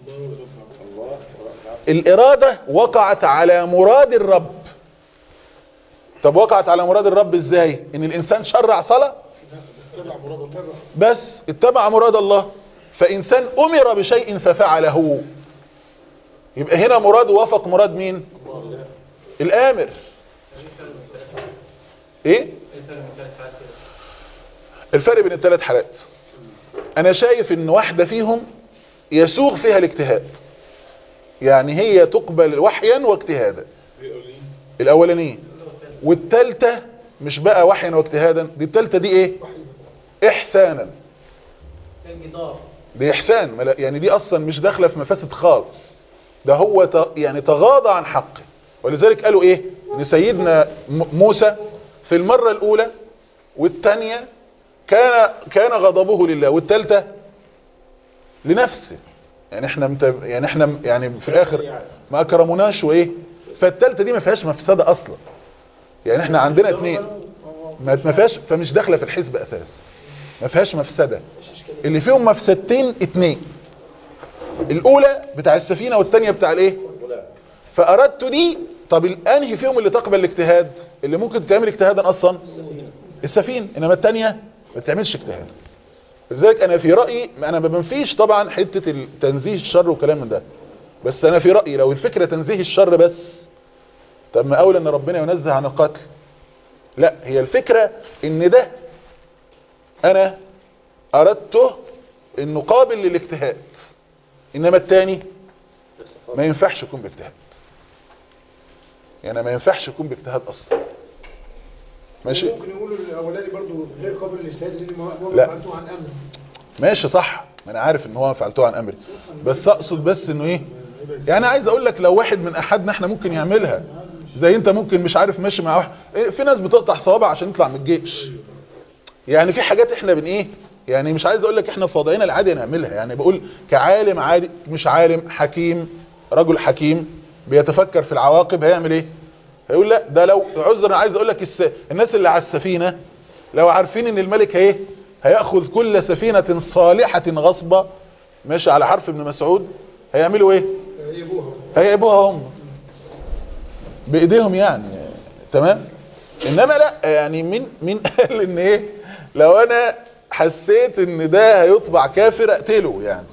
B: الارادة وقعت على مراد الرب طب وقعت على مراد الرب ازاي ان الانسان شرع صلاة
D: تبع مراد تبع
B: بس اتبع مراد الله فإنسان أمر بشيء ففعله يبقى هنا مراد وافق مراد مين الآمر ايه الفرق بين الثلاث حالات انا شايف ان واحدة فيهم يسوغ فيها الاجتهاد يعني هي تقبل وحيا واجتهادا الاولانيه والثالثه مش بقى وحيا واجتهادا دي الثالثه دي ايه احسانا
G: الجدار
B: دي احسان ملا- يعني دي اصلا مش داخله في مفاسد خالص ده هو ت- يعني تغاضى عن حقه ولذلك قالوا ايه ان سيدنا م- موسى في المره الاولى والثانيه كان كان غضبه لله والثالثه لنفسه يعني احنا مت... يعني احنا يعني في الاخر ما اكرموناش وايه فالثالثه دي ما فيهاش مفسده اصلا يعني احنا عندنا اثنين ما ما فيهاش فمش داخله في الحزب اساسا ما فيهاش مفسده اللي فيهم مفسدتين اتنين الاولى بتاع السفينه والثانيه بتاع الايه فاردت دي طب الانهي فيهم اللي تقبل الاجتهاد اللي ممكن تعمل اجتهادا اصلا السفينه انما الثانيه ما تعملش اجتهاد لذلك انا في رايي انا ما بنفيش طبعا حته تنزيه الشر وكلام من ده بس انا في رايي لو الفكره تنزيه الشر بس طب ما اولى ان ربنا ينزه عن القتل لا هي الفكره ان ده انا اردته انه قابل للاجتهاد انما التاني ما ينفعش يكون باجتهاد يعني ما ينفعش يكون باجتهاد اصلا ماشي
D: ممكن يقولوا الاولاني برضو غير قابل للاجتهاد لان ما ما
B: لا.
D: فعلته عن امر
B: ماشي صح ما انا عارف ان هو فعلته عن امري بس اقصد بس انه ايه يعني عايز اقول لك لو واحد من احدنا احنا ممكن يعملها زي انت ممكن مش عارف ماشي مع واحد إيه، في ناس بتقطع صوابع عشان يطلع من الجيش يعني في حاجات احنا بن ايه يعني مش عايز اقول لك احنا في وضعنا العادي نعملها يعني بقول كعالم عادي مش عالم حكيم رجل حكيم بيتفكر في العواقب هيعمل ايه هيقول لا ده لو عذرا عايز اقول لك الس... الناس اللي على السفينه لو عارفين ان الملك ايه هياخذ كل سفينه صالحه غصبه ماشي على حرف ابن مسعود هيعملوا ايه
D: يجيبوها
B: هيعيبوها هم بايديهم يعني تمام انما لا يعني مين مين قال ان ايه لو انا حسيت ان ده هيطبع كافر اقتله يعني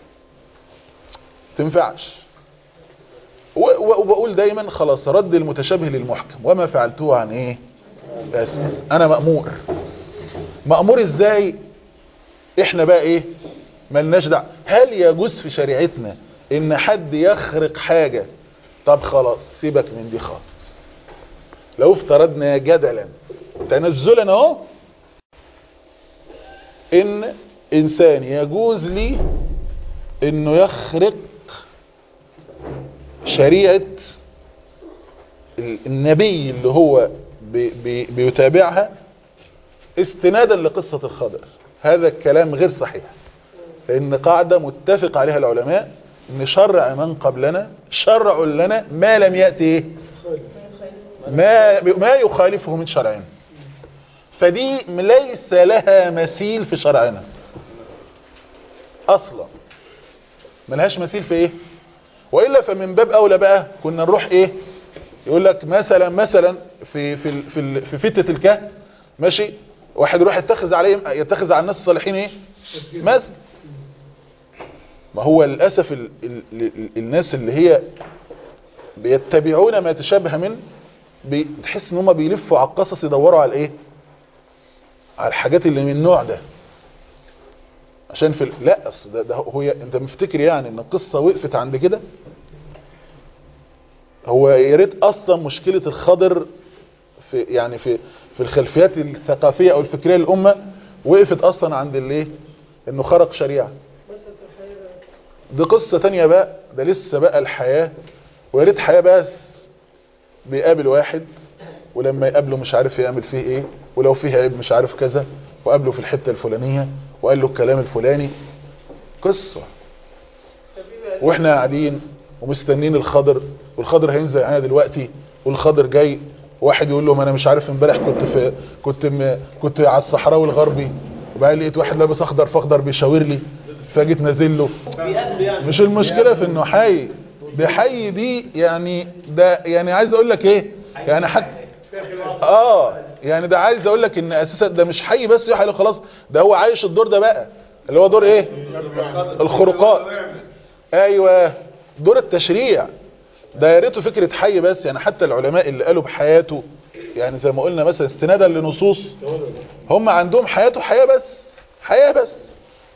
B: تنفعش و- و- وبقول دايما خلاص رد المتشابه للمحكم وما فعلته عن ايه بس انا مأمور مأمور ازاي احنا بقى ايه ملناش دعوه هل يجوز في شريعتنا ان حد يخرق حاجة طب خلاص سيبك من دي خالص لو افترضنا جدلا تنزلا اهو ان انسان يجوز لي انه يخرق شريعة ال- النبي اللي هو بي بي بيتابعها استنادا لقصة الخضر هذا الكلام غير صحيح لان قاعدة متفق عليها العلماء ان شرع من قبلنا شرع لنا ما لم يأتي إيه؟ ما, ما يخالفه من شرعنا فدي ليس لها مثيل في شرعنا اصلا ملهاش مثيل في ايه والا فمن باب اولى بقى كنا نروح ايه يقول لك مثلا مثلا في في ال- في ال- في فتة الكهف ماشي واحد يروح يتخذ عليه يتخذ على الناس الصالحين ايه مسجد ما هو للاسف ال ال ال الناس اللي هي بيتبعون ما تشابه من بتحس ان هم بيلفوا على القصص يدوروا على ايه على الحاجات اللي من النوع ده عشان في ال- لا أصل ده, ده هو انت مفتكر يعني ان القصه وقفت عند كده هو يا ريت اصلا مشكله الخضر في يعني في في الخلفيات الثقافيه او الفكريه للامه وقفت اصلا عند الايه انه خرق شريعه دي قصه تانية بقى ده لسه بقى الحياه ويا ريت حياه بس بيقابل واحد ولما يقابله مش عارف يعمل فيه ايه ولو فيه عيب مش عارف كذا وقابله في الحته الفلانيه وقال له الكلام الفلاني قصه واحنا قاعدين ومستنين الخضر والخضر هينزل علينا دلوقتي والخضر جاي واحد يقول له ما انا مش عارف امبارح كنت في كنت م... كنت على الصحراوي الغربي وبعدين لقيت واحد لابس اخضر فاخضر بيشاور لي فجيت نازل له
G: بيقابله يعني
B: مش المشكله في انه حي بحي دي يعني ده يعني عايز اقول لك ايه يعني حتى اه يعني ده عايز اقول لك ان اساسا ده مش حي بس يحيى خلاص ده هو عايش الدور ده بقى اللي هو دور ايه الخروقات ايوه دور التشريع ده يا ريته فكره حي بس يعني حتى العلماء اللي قالوا بحياته يعني زي ما قلنا مثلا استنادا لنصوص هم عندهم حياته حياه بس حياه بس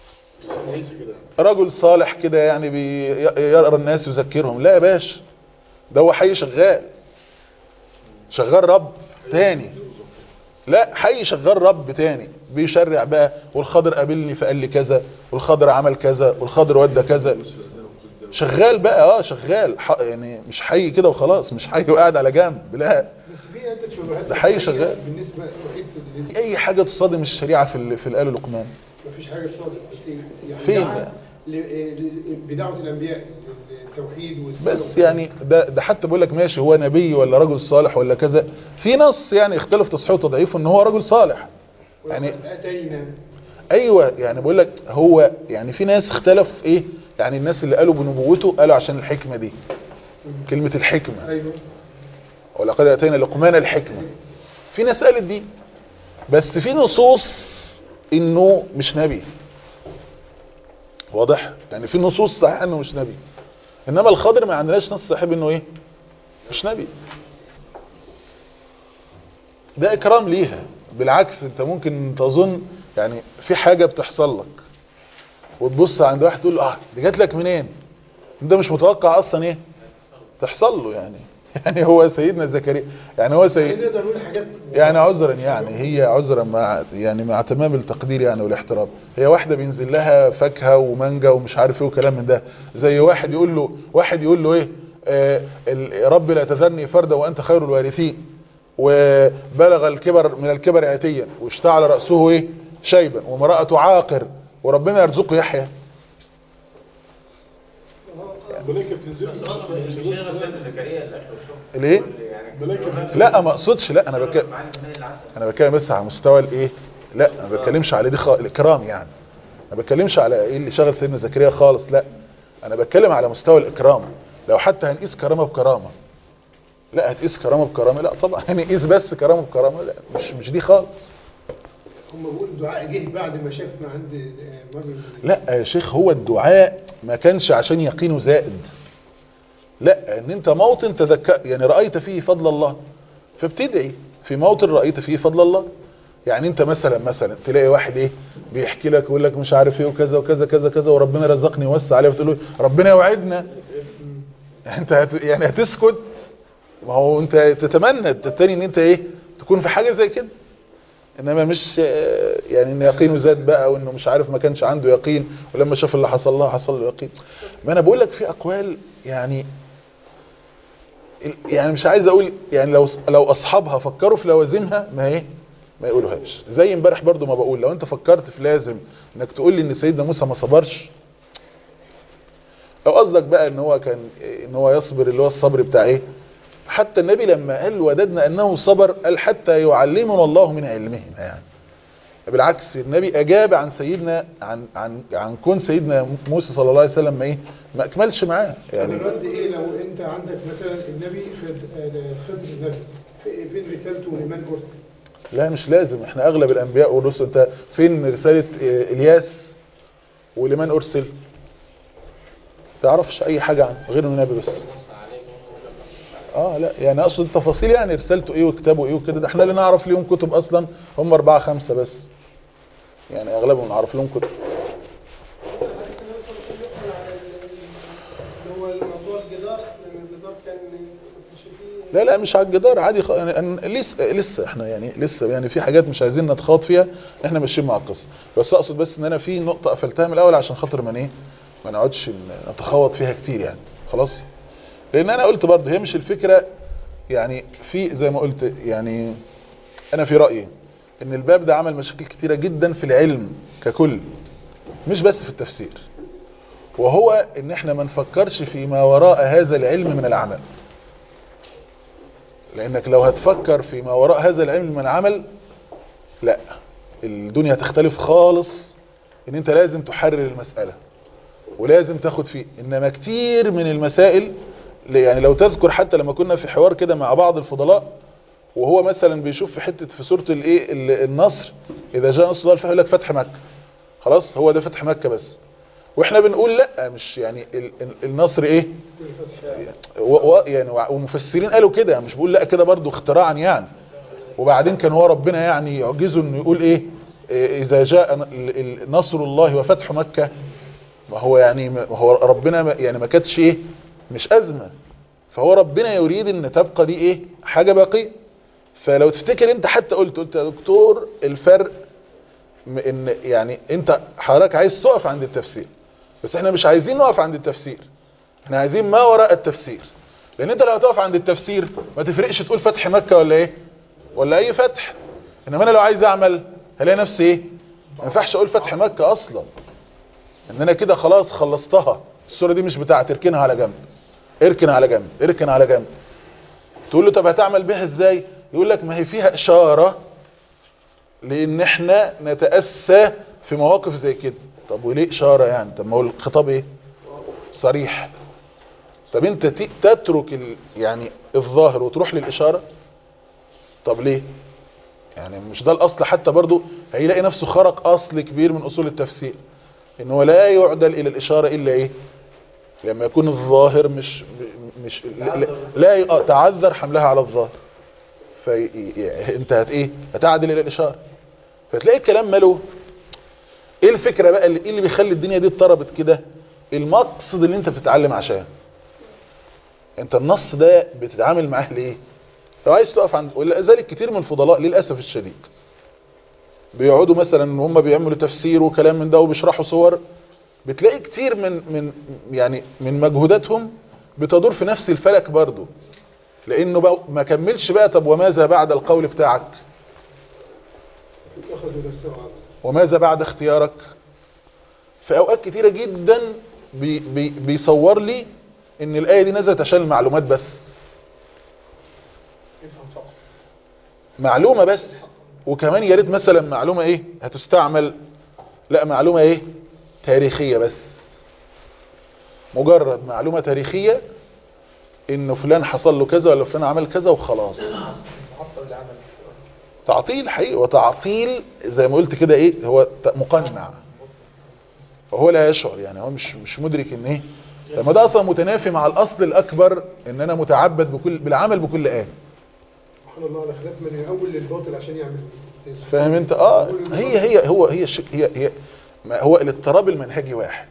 B: رجل صالح كده يعني بيقرا الناس ويذكرهم لا يا باشا ده هو حي شغال شغال رب تاني لا حي شغال رب تاني بيشرع بقى والخضر قابلني فقال لي كذا والخضر عمل كذا والخضر ودى كذا شغال بقى اه شغال ح- يعني مش حي كده وخلاص مش حي وقاعد على جنب لا
H: بس في عدة شبهات
B: ده حي شغال.
H: بالنسبة لوحيد لل-
B: اي حاجه تصادم الشريعه في ال- في الآل لقمان
H: مفيش حاجة صادق يعني
B: فين
H: دعا
B: يعني؟
H: ل- ل- بدعوة الأنبياء التوحيد والسنة
B: بس يعني ده ده حتى بقول لك ماشي هو نبي ولا رجل صالح ولا كذا في نص يعني اختلف تصحيحه وتضعيفه ان هو رجل صالح يعني
H: ولقد آتينا
B: ايوه يعني بقول لك هو يعني في ناس اختلف ايه يعني الناس اللي قالوا بنبوته قالوا عشان الحكمه دي كلمه الحكمه
H: أيوه
B: ولقد اتينا لقمان الحكمه في ناس قالت دي بس في نصوص انه مش نبي واضح يعني في نصوص صحيحه انه مش نبي انما الخضر ما عندناش نص صحيح انه ايه مش نبي ده اكرام ليها بالعكس انت ممكن تظن يعني في حاجه بتحصل لك وتبص عند واحد تقول له اه دي جات لك منين انت مش متوقع اصلا ايه تحصل له يعني يعني هو سيدنا زكريا يعني هو سيد
H: نقدر نقول حاجات
B: يعني عذرا يعني هي عذرا مع يعني مع تمام التقدير يعني والاحترام هي واحده بينزل لها فاكهه ومانجا ومش عارف ايه وكلام من ده زي واحد يقول له واحد يقول له ايه آه ال- يا رب لا تذرني فردا وانت خير الوارثين وبلغ الكبر من الكبر عتيا واشتعل راسه ايه شيبا وامراته عاقر وربنا يرزقه يحيى
I: ملائكة بتنزل
F: مش غير سيدنا زكريا الاكل والشرب
B: ليه
F: يعني
I: ملائكة بتنزل
B: لا ما اقصدش لا انا بك...
F: معانا زي العسل
B: انا بتكلم بس على مستوى الايه لا انا ما بتكلمش على دي خ... الاكرام يعني ما بتكلمش على ايه اللي شغل سيدنا زكريا خالص لا انا بتكلم على مستوى الاكرام لو حتى هنقيس كرامه بكرامه لا هتقيس كرامه بكرامه لا طبعا يعني قيس بس كرامه بكرامه لا مش مش دي خالص
H: هم بيقولوا الدعاء جه بعد ما شافنا عند مريم
B: لا يا شيخ هو الدعاء ما كانش عشان يقينه زائد لا ان انت موطن تذكر يعني رأيت فيه فضل الله فبتدعي في موطن رأيت فيه فضل الله يعني انت مثلا مثلا تلاقي واحد ايه بيحكي لك ويقول لك مش عارف ايه وكذا وكذا كذا كذا وربنا رزقني ووسع عليه فتقول له ربنا يوعدنا يعني انت هت يعني هتسكت ما هو انت تتمنى التاني ان انت ايه تكون في حاجة زي كده انما مش آه، يعني ان يقينه زاد بقى وانه مش عارف ما كانش عنده يقين ولما شاف اللي حصل له حصل له يقين ما انا بقول لك في اقوال يعني يعني مش عايز اقول يعني لو لو اصحابها فكروا في لوازمها ما ايه ما يقولوهاش زي امبارح برضو ما بقول لو انت فكرت في لازم انك تقول لي ان سيدنا موسى ما صبرش او قصدك بقى ان هو كان ان هو يصبر اللي هو الصبر بتاع ايه حتى النبي لما قال وددنا انه صبر قال حتى يعلمنا الله من علمهما يعني بالعكس النبي اجاب عن سيدنا عن عن عن كون سيدنا موسى صلى الله عليه وسلم ما ايه ما اكملش معاه
H: يعني
B: يعني
H: الرد ايه لو انت عندك مثلا النبي خد- آه، خضر النبي في- فين رسالته لمن ارسل
B: لا مش لازم احنا اغلب الانبياء والرسل انت فين رسالة اه، الياس ولمن ارسل تعرفش اي حاجة عنه غير النبي بس اه لا يعني اقصد التفاصيل يعني رسالته ايه وكتابه ايه وكده ده احنا اللي نعرف ليهم كتب اصلا هم اربعة خمسة بس يعني اغلبهم نعرف لهم كتب
D: حديث النبي صلى الله عليه وسلم يقول على ال- اللي هو الموضوع الجدار لان الجدار كان ما كانش فيه
B: لا لا مش على الجدار عادي خ... يعني أن- لسه لسه احنا يعني لسه يعني في حاجات مش عايزين نتخاط فيها احنا ماشيين مع القصه بس اقصد بس ان انا في نقطه قفلتها من الاول عشان خاطر ما ايه ما نقعدش ن- نتخوض فيها كتير يعني خلاص لان انا قلت برضه هي مش الفكره يعني في زي ما قلت يعني انا في رايي ان الباب ده عمل مشاكل كتيره جدا في العلم ككل مش بس في التفسير وهو ان احنا ما نفكرش فيما وراء هذا العلم من العمل لانك لو هتفكر فيما وراء هذا العلم من العمل لا الدنيا تختلف خالص ان انت لازم تحرر المسألة ولازم تاخد فيه انما كتير من المسائل يعني لو تذكر حتى لما كنا في حوار كده مع بعض الفضلاء وهو مثلا بيشوف في حتة في سورة الايه ال- النصر اذا جاء نصر الله الفتح يقول لك فتح مكة خلاص هو ده فتح مكة بس واحنا بنقول لا مش يعني ال- ال- النصر ايه و و يعني وع- ومفسرين قالوا كده مش بقول لا كده برضو اختراعا يعني وبعدين كان هو ربنا يعني يعجزه انه يقول ايه اذا جاء ن- ال- ال- نصر الله وفتح مكة ما هو يعني ما هو ربنا ما- يعني ما كانتش ايه مش ازمة فهو ربنا يريد ان تبقى دي ايه حاجة باقية فلو تفتكر انت حتى قلت قلت يا دكتور الفرق م- ان يعني انت حضرتك عايز تقف عند التفسير بس احنا مش عايزين نقف عند التفسير احنا عايزين ما وراء التفسير لان انت لو هتقف عند التفسير ما تفرقش تقول فتح مكة ولا ايه ولا اي فتح انما انا لو عايز اعمل هلاقي نفسي ايه ما ينفعش اقول فتح مكة اصلا ان انا كده خلاص خلصتها الصورة دي مش بتاعت اركنها على جنب اركن على جنب اركن على جنب تقول له طب هتعمل بيها ازاي يقول لك ما هي فيها اشارة لان احنا نتأسى في مواقف زي كده طب وليه اشارة يعني طب ما هو الخطاب ايه صريح طب انت ت- تترك ال... يعني الظاهر وتروح للاشارة طب ليه يعني مش ده الاصل حتى برضو هيلاقي نفسه خرق اصل كبير من اصول التفسير ان هو لا يعدل الى الاشارة الا ايه لما يكون الظاهر مش مش لا, لا ي- آه، تعذر حملها على الظاهر فانت هت ايه هتعدل الى الاشارة فتلاقي الكلام ماله ايه الفكرة بقى اللي, إيه اللي بيخلي الدنيا دي اضطربت كده المقصد اللي انت بتتعلم عشان انت النص ده بتتعامل معاه ليه لو عايز تقف عند ولذلك كتير من الفضلاء للأسف الشديد بيقعدوا مثلا هم بيعملوا تفسير وكلام من ده وبيشرحوا صور بتلاقي كتير من من يعني من مجهوداتهم بتدور في نفس الفلك برضو لانه بقى ما كملش بقى طب وماذا بعد القول بتاعك
H: أخذوا نفسه عنه
B: وماذا بعد اختيارك في اوقات كتيرة جدا بي بي بيصور لي ان الاية دي نزلت عشان المعلومات بس
H: يفهم فقط
B: معلومة بس وكمان يا ريت مثلا معلومة ايه هتستعمل لا معلومة ايه تاريخية بس مجرد معلومة تاريخية انه فلان حصل له كذا ولا فلان عمل كذا وخلاص
G: محطة العمل
B: تعطيل حقيقي وتعطيل زي ما قلت كده ايه هو ت- مقنع وهو لا يشعر يعني هو مش مش مدرك ان ايه لما ده اصلا متنافي مع الاصل الاكبر ان انا متعبد بكل بالعمل بكل ايه
H: سبحان الله على خلاف من يأول للباطل عشان يعمل
B: فاهم انت اه هي هي هو هي الشك هي هي ما هو الاضطراب المنهجي واحد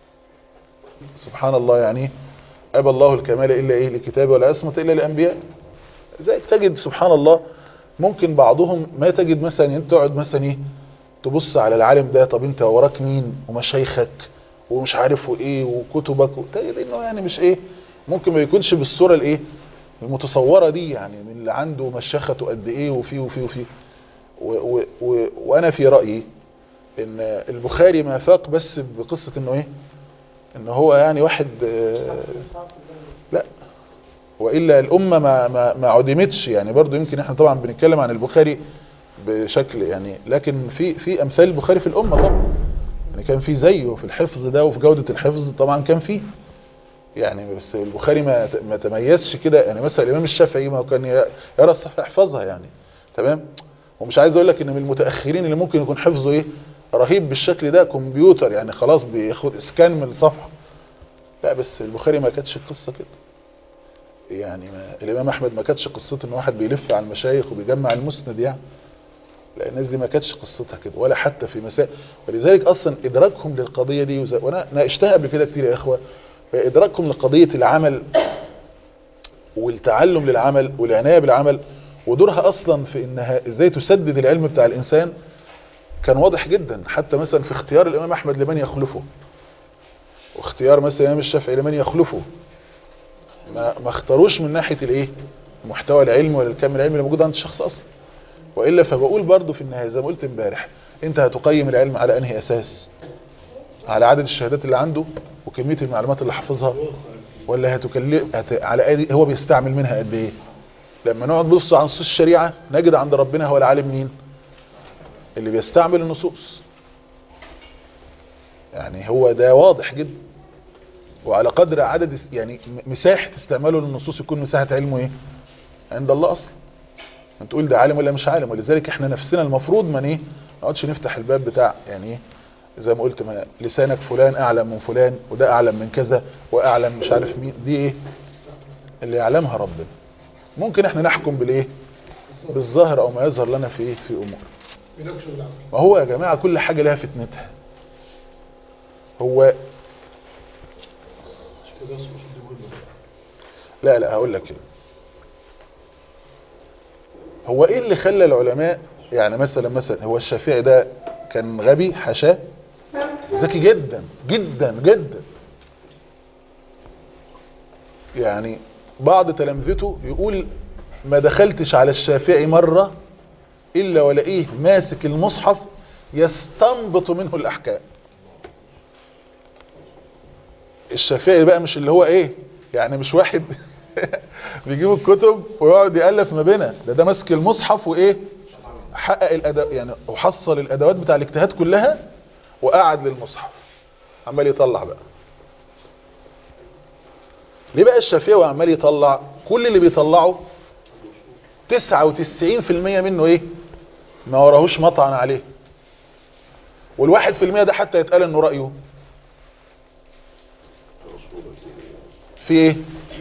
B: سبحان الله يعني ابى الله الكمال الا ايه لكتابه ولا عصمه الا لانبياء زيك تجد سبحان الله ممكن بعضهم ما تجد مثلا انت تقعد مثلا ايه تبص على العالم ده طب انت وراك مين ومشايخك ومش عارف وايه وكتبك وتجد انه يعني مش ايه ممكن ما يكونش بالصوره الايه المتصوره دي يعني من اللي عنده مشيخته قد ايه وفيه وفيه وفيه و و و وانا في رأيي ان البخاري ما فاق بس بقصة انه ايه ان هو يعني واحد آه، لا وإلا الأمة ما, ما, ما عدمتش يعني برضو يمكن احنا طبعا بنتكلم عن البخاري بشكل يعني لكن في في أمثال البخاري في الأمة طبعا يعني كان في زيه في الحفظ ده وفي جودة الحفظ طبعا كان فيه يعني بس البخاري ما ما تميزش كده يعني مثلا الإمام الشافعي ما هو كان ي- يرى الصفحة يحفظها يعني تمام ومش عايز اقول لك ان من المتاخرين اللي ممكن يكون حفظه ايه رهيب بالشكل ده كمبيوتر يعني خلاص بياخد اسكان من الصفحه لا بس البخاري ما كانتش القصه كده يعني ما الامام احمد ما كانتش قصته ان واحد بيلف على المشايخ وبيجمع المسند يعني لا الناس دي ما كانتش قصتها كده ولا حتى في مسائل ولذلك اصلا ادراكهم للقضيه دي وز- وانا ناقشتها قبل كده كتير يا اخوه ادراكهم لقضيه العمل والتعلم للعمل والعنايه بالعمل ودورها اصلا في انها ازاي تسدد العلم بتاع الانسان كان واضح جدا حتى مثلا في اختيار الامام احمد لمن يخلفه واختيار مثلا الامام الشافعي لمن يخلفه ما, ما اختاروش من ناحيه الايه المحتوى العلمي ولا الكم العلمي اللي موجود عند الشخص اصلا والا فبقول برضو في النهايه زي ما قلت امبارح انت هتقيم العلم على انهي اساس على عدد الشهادات اللي عنده وكميه المعلومات اللي حافظها ولا هتكلم هت... على قد هو بيستعمل منها قد ايه لما نقعد نبص على نصوص الشريعة نجد عند ربنا هو العالم مين اللي بيستعمل النصوص يعني هو ده واضح جدا وعلى قدر عدد اس- يعني م- مساحة استعماله للنصوص يكون مساحة علمه ايه عند الله اصلا ما تقول ده عالم ولا مش عالم ولذلك احنا نفسنا المفروض من ايه ما نقعدش نفتح الباب بتاع يعني ايه زي ما قلت ما لسانك فلان اعلم من فلان وده اعلم من كذا واعلم مش عارف مين دي ايه اللي يعلمها ربنا ممكن احنا نحكم بالايه بالظاهر او ما يظهر لنا في ايه في امور
H: بنكشف العقل
B: ما هو يا جماعة كل حاجة لها فتنتها هو لا لا هقول لك كده هو ايه اللي خلى العلماء يعني مثلا مثلا هو الشافعي ده كان غبي حاشاه ذكي جدا جدا جدا يعني بعض تلامذته يقول ما دخلتش على الشافعي مرة إلا ولاقيه ماسك المصحف يستنبط منه الأحكام الشافعي بقى مش اللي هو ايه يعني مش واحد بيجيب الكتب ويقعد يألف ما بينها ده ده ماسك المصحف وايه حقق الأداء يعني وحصل الأدوات بتاع الاجتهاد كلها وقعد للمصحف عمال يطلع بقى ليه بقى الشافعي وعمال يطلع كل اللي بيطلعه 99% منه ايه ما وراهوش مطعن عليه والواحد في المية ده حتى يتقال انه رأيه في ايه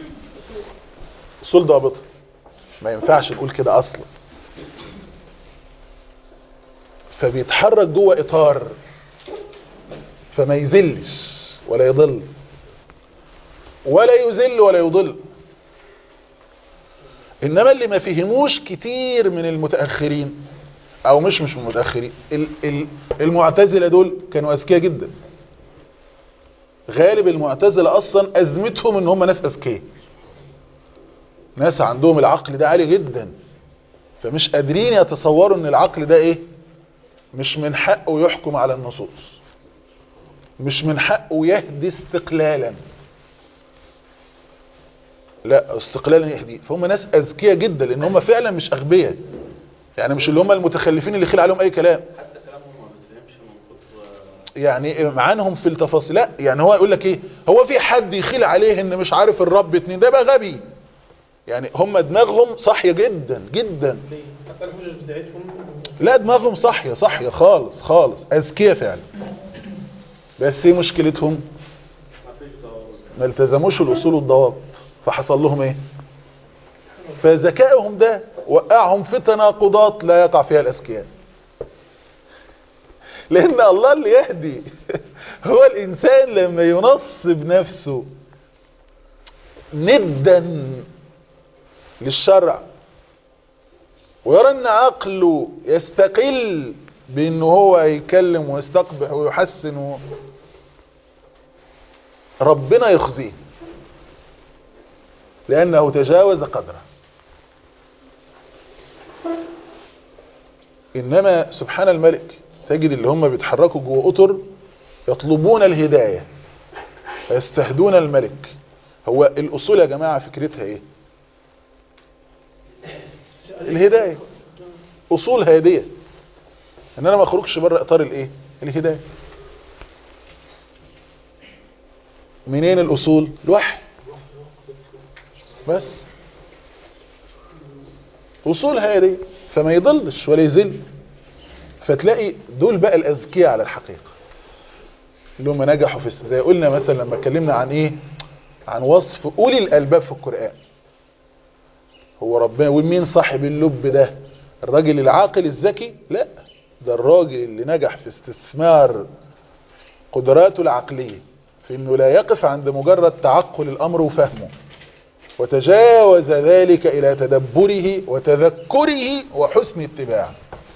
B: اصول ضابطة ما ينفعش نقول كده اصلا فبيتحرك جوه اطار فما يذلش ولا يضل ولا يذل ولا يضل انما اللي ما فهموش كتير من المتاخرين او مش مش من المتاخرين ال- ال- المعتزله دول كانوا اذكياء جدا غالب المعتزله اصلا ازمتهم ان هم ناس اذكياء ناس عندهم العقل ده عالي جدا فمش قادرين يتصوروا ان العقل ده ايه مش من حقه يحكم على النصوص مش من حقه يهدي استقلالا لا استقلالا يهدي فهم ناس اذكياء جدا لان هم فعلا مش اغبياء يعني مش اللي هم المتخلفين اللي خيل عليهم اي كلام
E: حتى كلامهم ما بتفهمش من كتر
B: يعني معانهم في التفاصيل لا يعني هو يقول لك ايه هو في حد يخيل عليه ان مش عارف الرب اتنين ده بقى غبي يعني هم دماغهم صاحية جدا جدا
D: ليه؟ حتى الحجج بتاعتهم
B: لا دماغهم صاحية صاحية خالص خالص اذكياء فعلا بس ايه مشكلتهم ما التزموش الاصول والضوابط فحصل لهم ايه فذكائهم ده وقعهم في تناقضات لا يقع فيها الاذكياء لان الله اللي يهدي هو الانسان لما ينصب نفسه ندا للشرع ويرى ان عقله يستقل بانه هو يكلم ويستقبح ويحسن و... ربنا يخزيه لانه تجاوز قدره انما سبحان الملك تجد اللي هم بيتحركوا جوه اطر يطلبون الهدايه فيستهدون الملك هو الاصول يا جماعه فكرتها ايه الهدايه اصول هاديه ان انا ما اخرجش بره اطار الايه الهدايه منين الاصول الوحي بس اصول هاديه فما يضلش ولا يزل فتلاقي دول بقى الاذكياء على الحقيقه اللي هم نجحوا في زي قلنا مثلا لما اتكلمنا عن ايه عن وصف اولي الالباب في القران هو ربنا ومين صاحب اللب ده الراجل العاقل الذكي لا ده الراجل اللي نجح في استثمار قدراته العقليه في انه لا يقف عند مجرد تعقل الامر وفهمه وتجاوز ذلك الى تدبره وتذكره وحسن اتباعه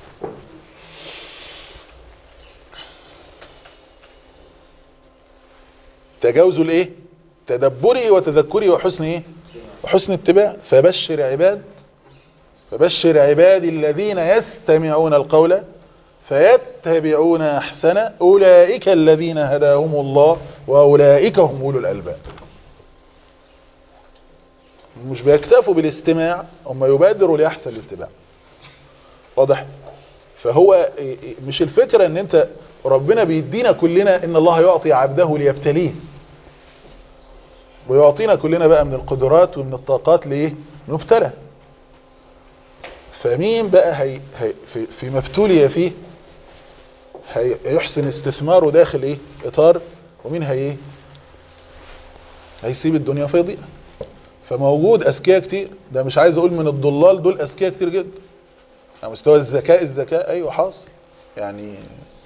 B: تجاوز الايه تدبره وتذكره وحسن ايه وحسن اتباع فبشر عباد فبشر عبادي الذين يستمعون القول فيتبعون احسن اولئك الذين هداهم الله واولئك هم اولو الالباب مش بيكتفوا بالاستماع هم يبادروا لاحسن الاتباع واضح فهو مش الفكرة ان انت ربنا بيدينا كلنا ان الله يعطي عبده ليبتليه ويعطينا كلنا بقى من القدرات ومن الطاقات ليه نبتلى فمين بقى هي هي في, في مبتولي فيه هيحسن استثماره داخل ايه اطار ومين هي ايه هيسيب الدنيا فيضيع فموجود اذكياء كتير ده مش عايز اقول من الضلال دول اذكياء كتير جدا على مستوى الذكاء الذكاء ايوه حاصل يعني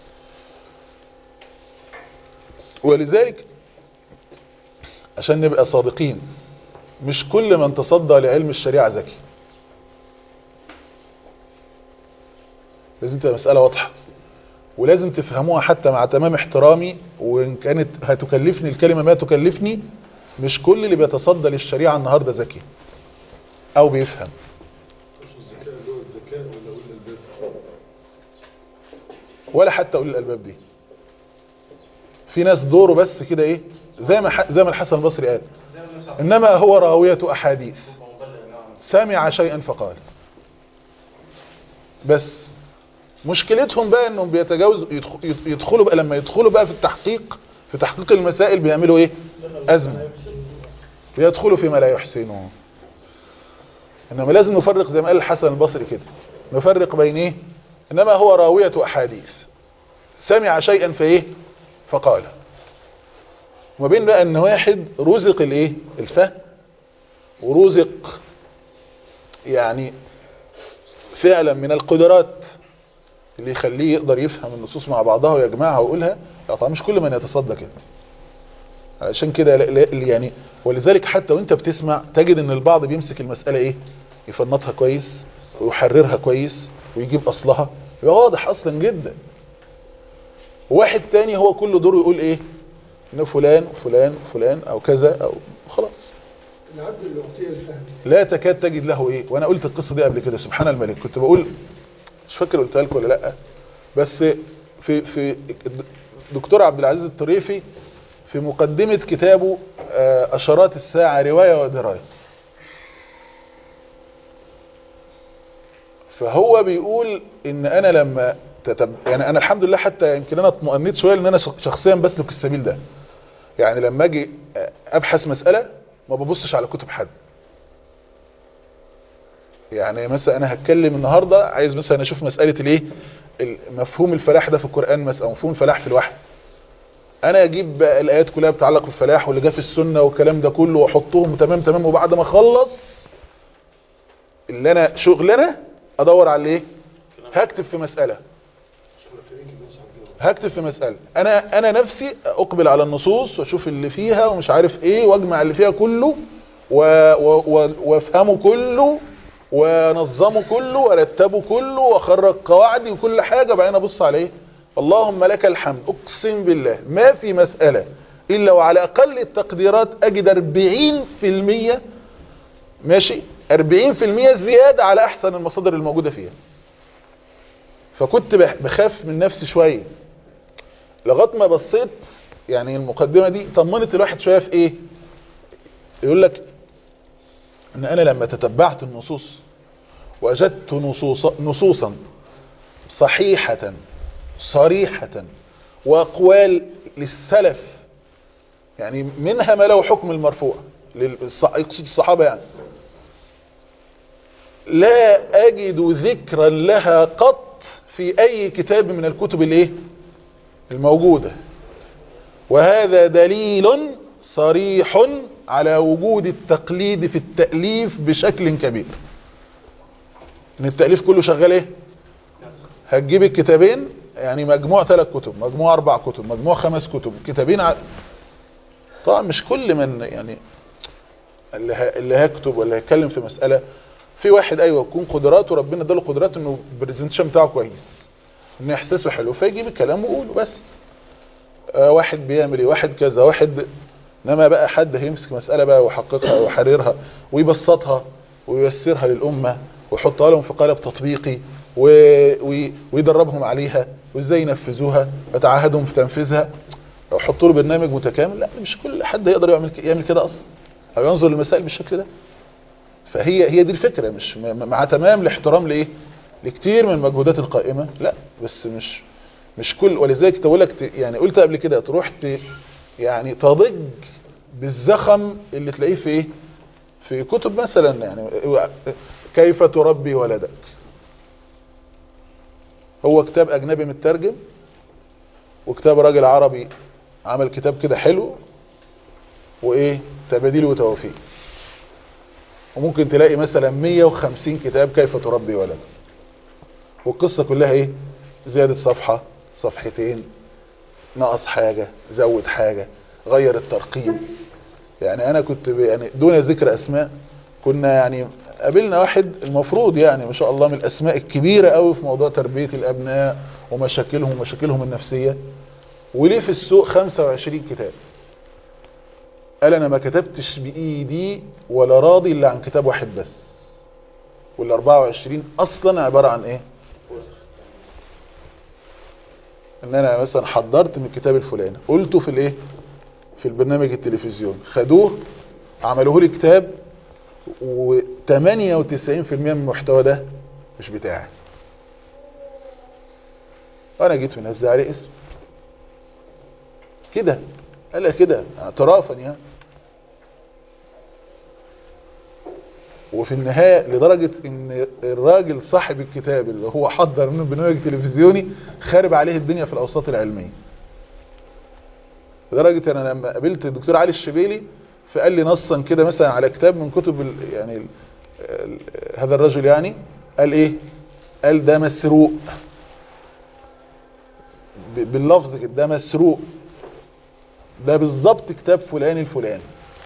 B: ولذلك عشان نبقى صادقين مش كل من تصدى لعلم الشريعة ذكي لازم تبقى مسألة واضحة ولازم تفهموها حتى مع تمام احترامي وإن كانت هتكلفني الكلمة ما تكلفني مش كل اللي بيتصدى للشريعة النهاردة ذكي أو بيفهم
I: الذكاء اللي هو الذكاء ولا أولي الباب
B: ولا حتى أولي الألباب دي في ناس دوره بس كده إيه زي ما ح- زي ما الحسن البصري قال إنما هو راوية أحاديث سمع شيئا فقال بس مشكلتهم بقى انهم بيتجاوزوا يدخ- يدخلوا بقى لما يدخلوا بقى في التحقيق في تحقيق المسائل بيعملوا ايه ازمه بيدخلوا فيما لا يحسنون انما لازم نفرق زي ما قال الحسن البصري كده نفرق بين ايه انما هو راويه احاديث سمع شيئا فايه فقال وما بين بقى ان واحد رزق الايه الفهم ورزق يعني فعلا من القدرات اللي يخليه يقدر يفهم النصوص مع بعضها ويجمعها ويقولها لا طبعا مش كل من يتصدى كده علشان كده لا- لا- يعني ولذلك حتى وانت بتسمع تجد ان البعض بيمسك المسألة ايه يفنطها كويس ويحررها كويس ويجيب اصلها يبقى واضح اصلا جدا واحد تاني هو كل دوره يقول ايه ان فلان وفلان وفلان او كذا او خلاص
H: العبد اللي أعطي الفهم
B: لا تكاد تجد له ايه وانا قلت القصه دي قبل كده سبحان الملك كنت بقول مش فاكر قلتها لكم ولا لا بس في في دكتور عبد العزيز الطريفي في مقدمه كتابه آه، اشارات الساعه روايه ودرايه فهو بيقول ان انا لما تتب... يعني انا الحمد لله حتى يمكن انا اطمئنيت شويه ان انا شخ- شخصيا بسلك السبيل ده يعني لما اجي ابحث مساله ما ببصش على كتب حد يعني مثلا انا هتكلم النهارده عايز مثلا اشوف مساله الايه مفهوم الفلاح ده في القران مثلا او مفهوم الفلاح في الوحي انا اجيب بقى الايات كلها بتتعلق بالفلاح واللي جه في السنه والكلام ده كله واحطهم تمام تمام وبعد ما اخلص اللي انا شغلنا ادور على ايه هكتب في مساله هكتب في مسألة انا انا نفسي اقبل على النصوص واشوف اللي فيها ومش عارف ايه واجمع اللي فيها كله و- و- و- وافهمه كله ونظمه كله وارتبه كله واخرج قواعدي وكل حاجة بعدين ابص عليه اللهم لك الحمد اقسم بالله ما في مسألة الا وعلى اقل التقديرات اجد 40% ماشي 40% زيادة على احسن المصادر الموجودة فيها فكنت بح- بخاف من نفسي شوية لغايه ما بصيت يعني المقدمة دي طمنت الواحد شوية في ايه يقول لك ان انا لما تتبعت النصوص وجدت نصوص نصوصا صحيحة صريحة واقوال للسلف يعني منها ما له حكم المرفوع للص- يقصد الصحابة يعني لا اجد ذكرا لها قط في اي كتاب من الكتب الايه الموجودة وهذا دليل صريح على وجود التقليد في التأليف بشكل كبير ان التأليف كله شغال ايه هتجيب الكتابين يعني مجموع ثلاث كتب مجموع اربع كتب مجموع خمس كتب كتابين ع... طبعا مش كل من يعني اللي, ه... اللي هيكتب ولا هيتكلم في مسألة في واحد ايوه يكون قدراته ربنا اداله قدرات انه البرزنتيشن بتاعه كويس ان احساسه حلو فيجيب الكلام ويقوله بس آه واحد بيعمل ايه واحد كذا واحد انما بقى حد هيمسك مسألة بقى ويحققها ويحررها ويبسطها وييسرها للأمة ويحطها لهم في قالب تطبيقي و... وي... ويدربهم عليها وازاي ينفذوها ويتعهدهم في تنفيذها لو يحطوا له برنامج متكامل لا مش كل حد يقدر يعمل ك- يعمل كده اصلا او ينظر للمسائل بالشكل ده فهي هي دي الفكرة مش م- مع تمام الاحترام لايه لكتير من المجهودات القائمة لا بس مش مش كل ولذلك تقول لك ت- يعني قلت قبل كده تروح ت يعني تضج بالزخم اللي تلاقيه في ايه في كتب مثلا يعني كيف تربي ولدك هو كتاب اجنبي مترجم وكتاب راجل عربي عمل كتاب كده حلو وايه تباديل وتوفيق وممكن تلاقي مثلا 150 كتاب كيف تربي ولدك والقصة كلها ايه زيادة صفحة صفحتين نقص حاجة زود حاجة غير الترقيم يعني انا كنت ب- يعني دون ذكر اسماء كنا يعني قابلنا واحد المفروض يعني ما شاء الله من الاسماء الكبيرة قوي في موضوع تربية الابناء ومشاكلهم ومشاكلهم النفسية وليه في السوق 25 كتاب قال انا ما كتبتش بايدي ولا راضي الا عن كتاب واحد بس وال 24 اصلا عبارة عن ايه ان انا مثلا حضرت من الكتاب الفلاني قلته في الايه في البرنامج التلفزيوني خدوه عملوه لي كتاب و98% من المحتوى ده مش بتاعي وانا جيت منزل عليه اسم كده قال لك كده اعترافا يعني وفي النهاية لدرجة ان الراجل صاحب الكتاب اللي هو حضر منه برنامج تلفزيوني خارب عليه الدنيا في الاوساط العلمية لدرجة انا لما قابلت الدكتور علي الشبيلي فقال لي نصا كده مثلا على كتاب من كتب ال يعني ال ال هذا الرجل يعني قال ايه قال ده مسروق ب- باللفظ كده ده مسروق ده بالظبط كتاب فلان الفلاني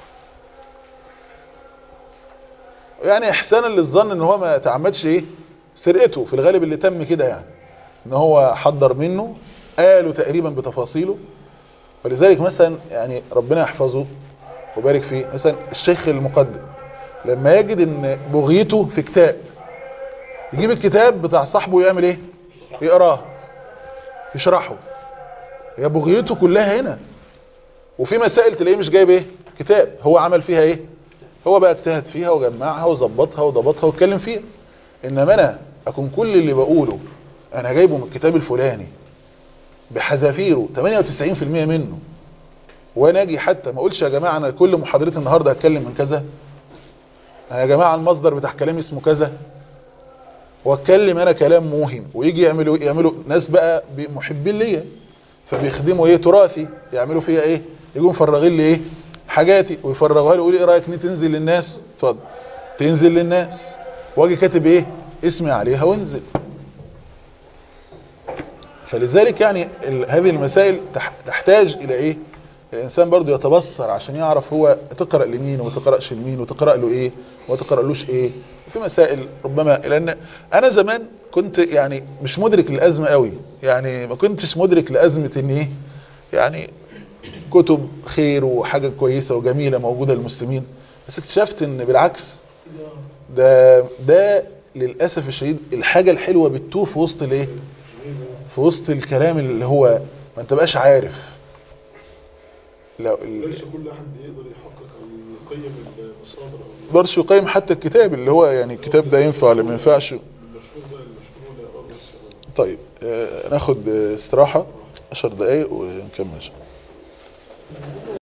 B: يعني احسانا للظن ان هو ما تعمدش ايه سرقته في الغالب اللي تم كده يعني ان هو حضر منه قاله تقريبا بتفاصيله ولذلك مثلا يعني ربنا يحفظه وبارك فيه مثلا الشيخ المقدم لما يجد ان بغيته في كتاب يجيب الكتاب بتاع صاحبه يعمل ايه يقراه يشرحه هي بغيته كلها هنا وفي مسائل تلاقيه مش جايب ايه كتاب هو عمل فيها ايه هو بقى اجتهد فيها وجمعها وظبطها وضبطها واتكلم فيها انما انا اكون كل اللي بقوله انا جايبه من الكتاب الفلاني بحذافيره 98% منه وانا اجي حتى ما اقولش يا جماعه انا كل محاضرتي النهارده هتكلم من كذا يا جماعه المصدر بتاع كلامي اسمه كذا واتكلم انا كلام موهم ويجي يعملوا يعملوا ناس بقى بي- محبين ليا فبيخدموا ايه تراثي يعملوا فيها ايه يجوا مفرغين لي ايه حاجاتي ويفرغوها لي يقول ايه رايك ني تنزل للناس اتفضل تنزل للناس واجي كاتب ايه اسمي عليها وانزل فلذلك يعني ال- هذه المسائل تح- تحتاج الى ايه الانسان برضو يتبصر عشان يعرف هو تقرأ لمين وما تقرأش لمين وتقرأ له ايه وما تقرألوش ايه في مسائل ربما لان انا زمان كنت يعني مش مدرك الازمة قوي يعني ما كنتش مدرك لازمة ان ايه يعني كتب خير وحاجة كويسة وجميلة موجودة للمسلمين بس اكتشفت ان بالعكس ده ده للأسف الشديد الحاجة الحلوة بتتوه في وسط الايه في وسط الكلام اللي هو ما انت بقاش عارف لو
I: ليس كل احد يقدر يحقق او يقيم المصادر او
B: مقدرش يقيم حتى الكتاب اللي هو يعني الكتاب ده ينفع ولا ما ينفعش
I: المشهور ده المشهور ولا يقرا بس
B: طيب آه، ناخد آه، استراحة 10 دقايق ونكمل